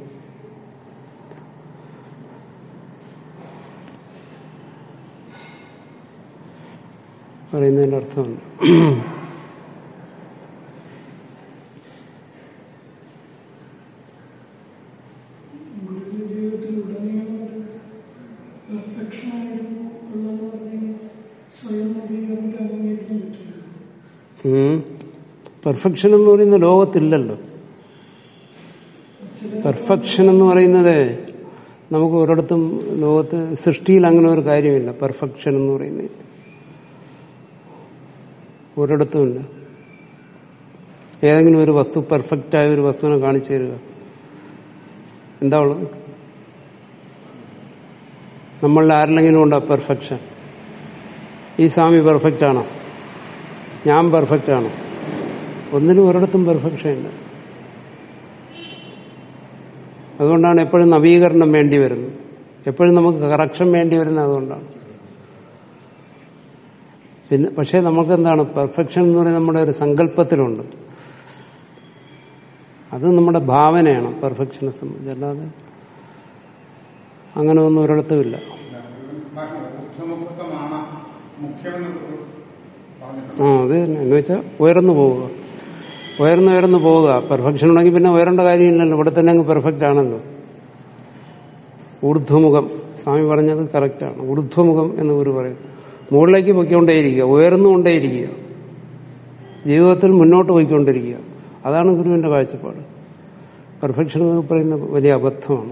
പറയുന്നതിന്റെ അർത്ഥമുണ്ട് ഗുരുവിന്റെ ജീവിതത്തിൽ ഉടനീളം പെർഫെക്ഷൻ ആയിരുന്നു എന്നുള്ളത് പറഞ്ഞ് സ്വയം നവീകരണത്തെ അംഗീകരിക്കാൻ പറ്റില്ല പെർഫെക്ഷൻ എന്ന് പറയുന്ന ലോകത്തില്ലല്ലോ പെർഫെക്ഷൻ എന്ന് പറയുന്നത് നമുക്ക് ഒരിടത്തും ലോകത്ത് സൃഷ്ടിയിൽ അങ്ങനെ ഒരു കാര്യമില്ല പെർഫെക്ഷൻ എന്ന് പറയുന്നത് ഒരിടത്തുമില്ല ഏതെങ്കിലും ഒരു വസ്തു പെർഫെക്റ്റ് ആയ ഒരു വസ്തുവിനെ കാണിച്ചു തരിക എന്താ ഉള്ളത് നമ്മളിൽ ആരിലെങ്കിലും ഉണ്ടോ പെർഫെക്ഷൻ ഈ സ്വാമി പെർഫെക്റ്റ് ആണോ ഞാൻ പെർഫെക്റ്റ് ആണോ ഒന്നിനും ഒരിടത്തും പെർഫെക്ഷൻ ഇല്ല അതുകൊണ്ടാണ് എപ്പോഴും നവീകരണം വേണ്ടി വരുന്നത് എപ്പോഴും നമുക്ക് കറക്ഷൻ വേണ്ടി വരുന്നത് അതുകൊണ്ടാണ് പിന്നെ പക്ഷേ നമുക്ക് എന്താണ് പെർഫെക്ഷൻ എന്ന് പറയുന്നത് നമ്മുടെ ഒരു സങ്കല്പത്തിലുണ്ട് അത് നമ്മുടെ ഭാവനയാണ് പെർഫെക്ഷനെ സംബന്ധിച്ച് അല്ലാതെ അങ്ങനെ ഒന്നും ഒരിടത്തുമില്ല ബുദ്ധമുക്തമാണ് മുഖ്യമെന്ന് പറഞ്ഞിട്ടുണ്ട് ആ അത് തന്നെ എന്ന് വെച്ചാൽ ഉയർന്നു പോവുക ഉയർന്നു ഉയർന്നു പോവുക പെർഫെക്ഷൻ ഉണ്ടെങ്കിൽ പിന്നെ ഉയരേണ്ട കാര്യമില്ലല്ലോ ഇവിടെ തന്നെ അങ്ങ് പെർഫെക്റ്റ് ആണല്ലോ ഊർധ്വമുഖം സ്വാമി പറഞ്ഞത് കറക്റ്റാണ് ഊർധ്വമുഖം എന്ന് ഗുരു പറയും മുകളിലേക്ക് പൊയ്ക്കൊണ്ടേയിരിക്കുക ഉയർന്നുകൊണ്ടേയിരിക്കുക ജീവിതത്തിൽ മുന്നോട്ട് പോയിക്കൊണ്ടിരിക്കുക അതാണ് ഗുരുവിന്റെ കാഴ്ചപ്പാട് പെർഫെക്ഷൻ എന്ന് പറയുന്ന വലിയ അബദ്ധമാണ്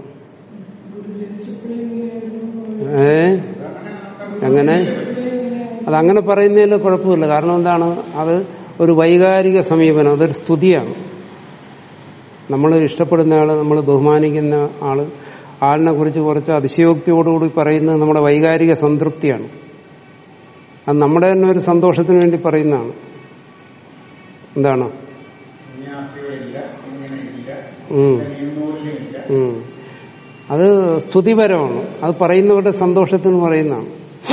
ഏ എങ്ങനെ അതങ്ങനെ പറയുന്നതിൽ കുഴപ്പമില്ല കാരണം എന്താണ് അത് ഒരു വൈകാരിക സമീപനം അതൊരു സ്തുതിയാണ് നമ്മൾ ഇഷ്ടപ്പെടുന്ന ആള് നമ്മൾ ബഹുമാനിക്കുന്ന ആള് ആളിനെ കുറിച്ച് കുറച്ച് അതിശയോക്തിയോടുകൂടി പറയുന്നത് നമ്മുടെ വൈകാരിക സംതൃപ്തിയാണ് അത് നമ്മുടെ തന്നെ ഒരു സന്തോഷത്തിന് വേണ്ടി പറയുന്നതാണ് എന്താണ് സന്യാസികളില്ല ഇങ്ങനെയില്ല ഉം. നിയമൂല്യമില്ല ഉം. അത് സ്തുതിപരമാണ് അത് പറയുന്നവരുടെ സന്തോഷത്തിന് പറയുന്നതാണ്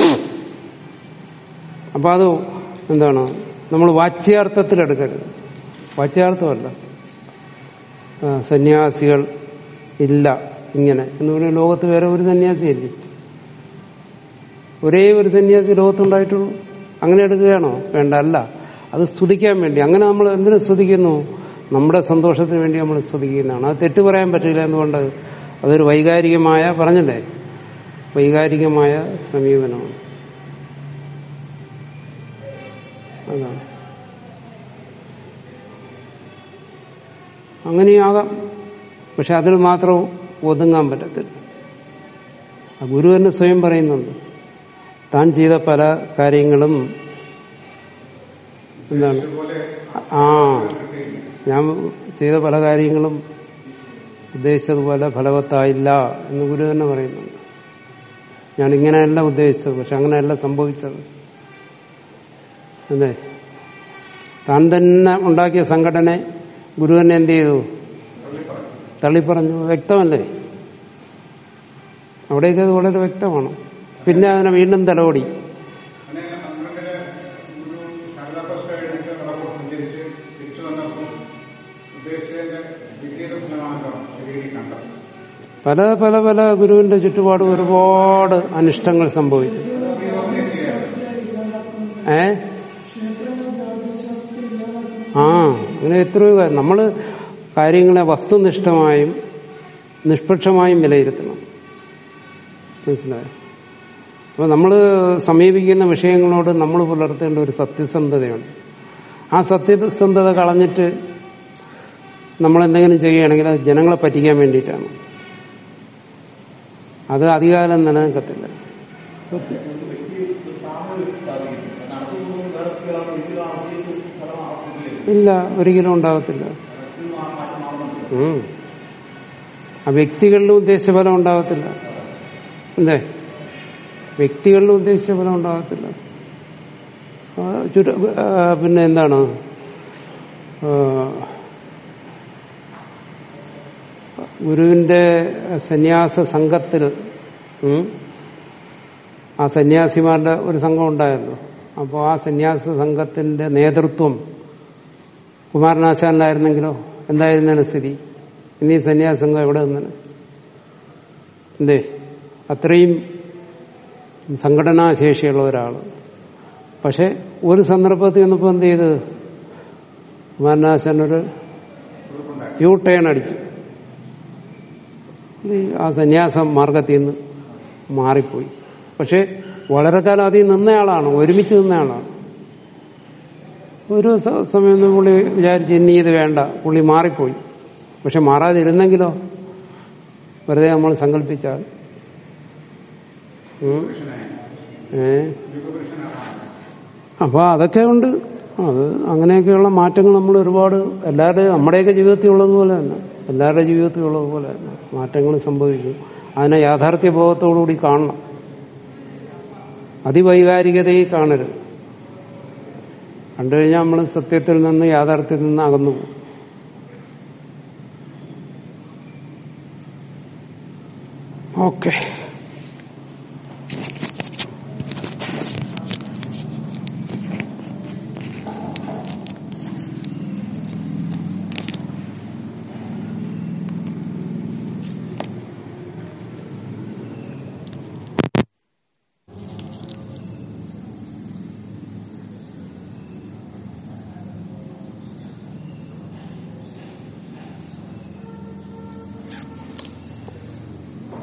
അപ്പൊ അത് എന്താണ് നമ്മൾ വാച്യാർത്ഥത്തിൽ എടുക്കരുത് വാച്യാർത്ഥമല്ല ആ, സന്യാസികൾ ഇല്ല ഇങ്ങനെ എന്ന് പറയുന്ന ലോകത്ത് വേറെ ഒരു സന്യാസിയല്ലേ ഒരേ ഒരു സന്യാസി ലോകത്തുണ്ടായിട്ടുള്ളൂ അങ്ങനെ എടുക്കുകയാണോ വേണ്ട അല്ല അത് സ്തുതിക്കാൻ വേണ്ടി അങ്ങനെ നമ്മൾ എന്തിനു സ്തുതിക്കുന്നു നമ്മുടെ സന്തോഷത്തിന് വേണ്ടി നമ്മൾ സ്തുതിക്കുന്നതാണ് അത് തെറ്റു പറയാൻ പറ്റില്ല എന്തുകൊണ്ട് അതൊരു വൈകാരികമായ പറഞ്ഞല്ലേ വൈകാരികമായ സമീപനമാണ് അതാണ് അങ്ങനെയാകാം പക്ഷെ അതിൽ മാത്രം ഒതുങ്ങാൻ പറ്റത്തില്ല ആ ഗുരു തന്നെ സ്വയം പറയുന്നുണ്ട് താൻ ചെയ്ത പല കാര്യങ്ങളും എന്താണ് ആ ഞാൻ ചെയ്ത പല കാര്യങ്ങളും ഉദ്ദേശിച്ചതുപോലെ ഫലവത്തായില്ല എന്ന് ഗുരു തന്നെ പറയുന്നുണ്ട് ഞാൻ ഇങ്ങനെയല്ല ഉദ്ദേശിച്ചത് പക്ഷെ അങ്ങനെയല്ല സംഭവിച്ചത് അതെ താൻ തന്നെ ഉണ്ടാക്കിയ സംഘടന ഗുരു തന്നെ എന്ത് ചെയ്തു തള്ളിപ്പറഞ്ഞു വ്യക്തമല്ലേ അവിടേക്ക് അത് വളരെ വ്യക്തമാണ് പിന്നെ അതിനെ വീണ്ടും തലോടി അങ്ങനെ സംഘടനത്തില് ഒരു ശാരദാപ്രസ്ഥ കഴിഞ്ഞിട്ട് കടപ്പോൾ സഞ്ചരിച്ച് തിരിച്ചു വന്നപ്പോൾ ഉദ്ദേശിച്ചതിന്റെ വിപരീത ഫലമാണല്ലോ ശരീരം കണ്ടത് പല പല പല ഗുരുവിന്റെ ചുറ്റുപാടും ഒരുപാട് അനിഷ്ടങ്ങൾ സംഭവിച്ചു ഏ ആ അങ്ങനെ എത്രയോ കാര്യം നമ്മള് കാര്യങ്ങളെ വസ്തുനിഷ്ഠമായും നിഷ്പക്ഷമായും വിലയിരുത്തണം മനസ്സിലായോ അപ്പൊ നമ്മൾ സമീപിക്കുന്ന വിഷയങ്ങളോട് നമ്മൾ പുലർത്തേണ്ട ഒരു സത്യസന്ധതയുണ്ട് ആ സത്യസന്ധത കളഞ്ഞിട്ട് നമ്മൾ എന്തെങ്കിലും ചെയ്യുകയാണെങ്കിൽ അത് ജനങ്ങളെ പറ്റിക്കാൻ വേണ്ടിയിട്ടാണ് അത് അധികാരം നിലനിൽക്കത്തില്ല ഇല്ല ഒരിക്കലും ഉണ്ടാകത്തില്ല ഉം. ആ വ്യക്തികളിലും ഉദ്ദേശിച്ച ഫലം ഉണ്ടാകത്തില്ല എന്തേ വ്യക്തികളിലും ഉദ്ദേശിച്ച ഫലം ഉണ്ടാകത്തില്ല ആ, ചുരു- ആ, പിന്നെ എന്താണ് ആ, ഗുരുവിന്റെ സന്യാസ സംഘത്തിൽ ഉം, ആ സന്യാസിമാരുടെ ഒരു സംഘം ഉണ്ടായല്ലോ അപ്പോൾ ആ സന്യാസ സംഘത്തിന്റെ നേതൃത്വം കുമാരനാശാനിലായിരുന്നെങ്കിലോ എന്തായിരുന്നാണ് സ്ഥിതി ഇന്നീ സന്യാസ സംഘം എവിടെ നിന്നാണ് എന്തേ അത്രയും സംഘടനാശേഷിയുള്ള ഒരാൾ പക്ഷെ ഒരു സന്ദർഭത്തിൽ വന്നപ്പോൾ എന്ത് ചെയ്ത് കുമാരനാശാൻ ഒരു യു ടേൺ അടിച്ചു ഈ ആ സന്യാസ മാർഗത്തിൽ നിന്ന് മാറിപ്പോയി പക്ഷെ വളരെ കാലം അതിൽ നിന്നയാളാണ് ഒരുമിച്ച് നിന്നയാളാണ് ഒരു സ- സമയം ഒന്ന് പുള്ളി വിചാരിച്ച് ഇനി ഇത് വേണ്ട പുള്ളി മാറിപ്പോയി പക്ഷെ മാറാതിരുന്നെങ്കിലോ വെറുതെ നമ്മൾ സങ്കല്പിച്ചാൽ ഉം. ഏ അപ്പൊ അതൊക്കെ ഉണ്ട് അത് അങ്ങനെയൊക്കെയുള്ള മാറ്റങ്ങൾ നമ്മൾ ഒരുപാട് എല്ലാവരുടെയും നമ്മുടെയൊക്കെ ജീവിതത്തിൽ ഉള്ളതുപോലെ തന്നെ എല്ലാവരുടെ ജീവിതത്തിൽ ഉള്ളതുപോലെ തന്നെ മാറ്റങ്ങൾ സംഭവിക്കും അതിനെ യാഥാർത്ഥ്യ ബോധത്തോടുകൂടി കാണണം അതിവൈകാരികതയെ കാണരുത് കണ്ടു കഴിഞ്ഞാൽ നമ്മൾ സത്യത്തിൽ നിന്ന് യാഥാർത്ഥ്യത്തിൽ നിന്ന് അകന്നു പോകും ഓക്കെ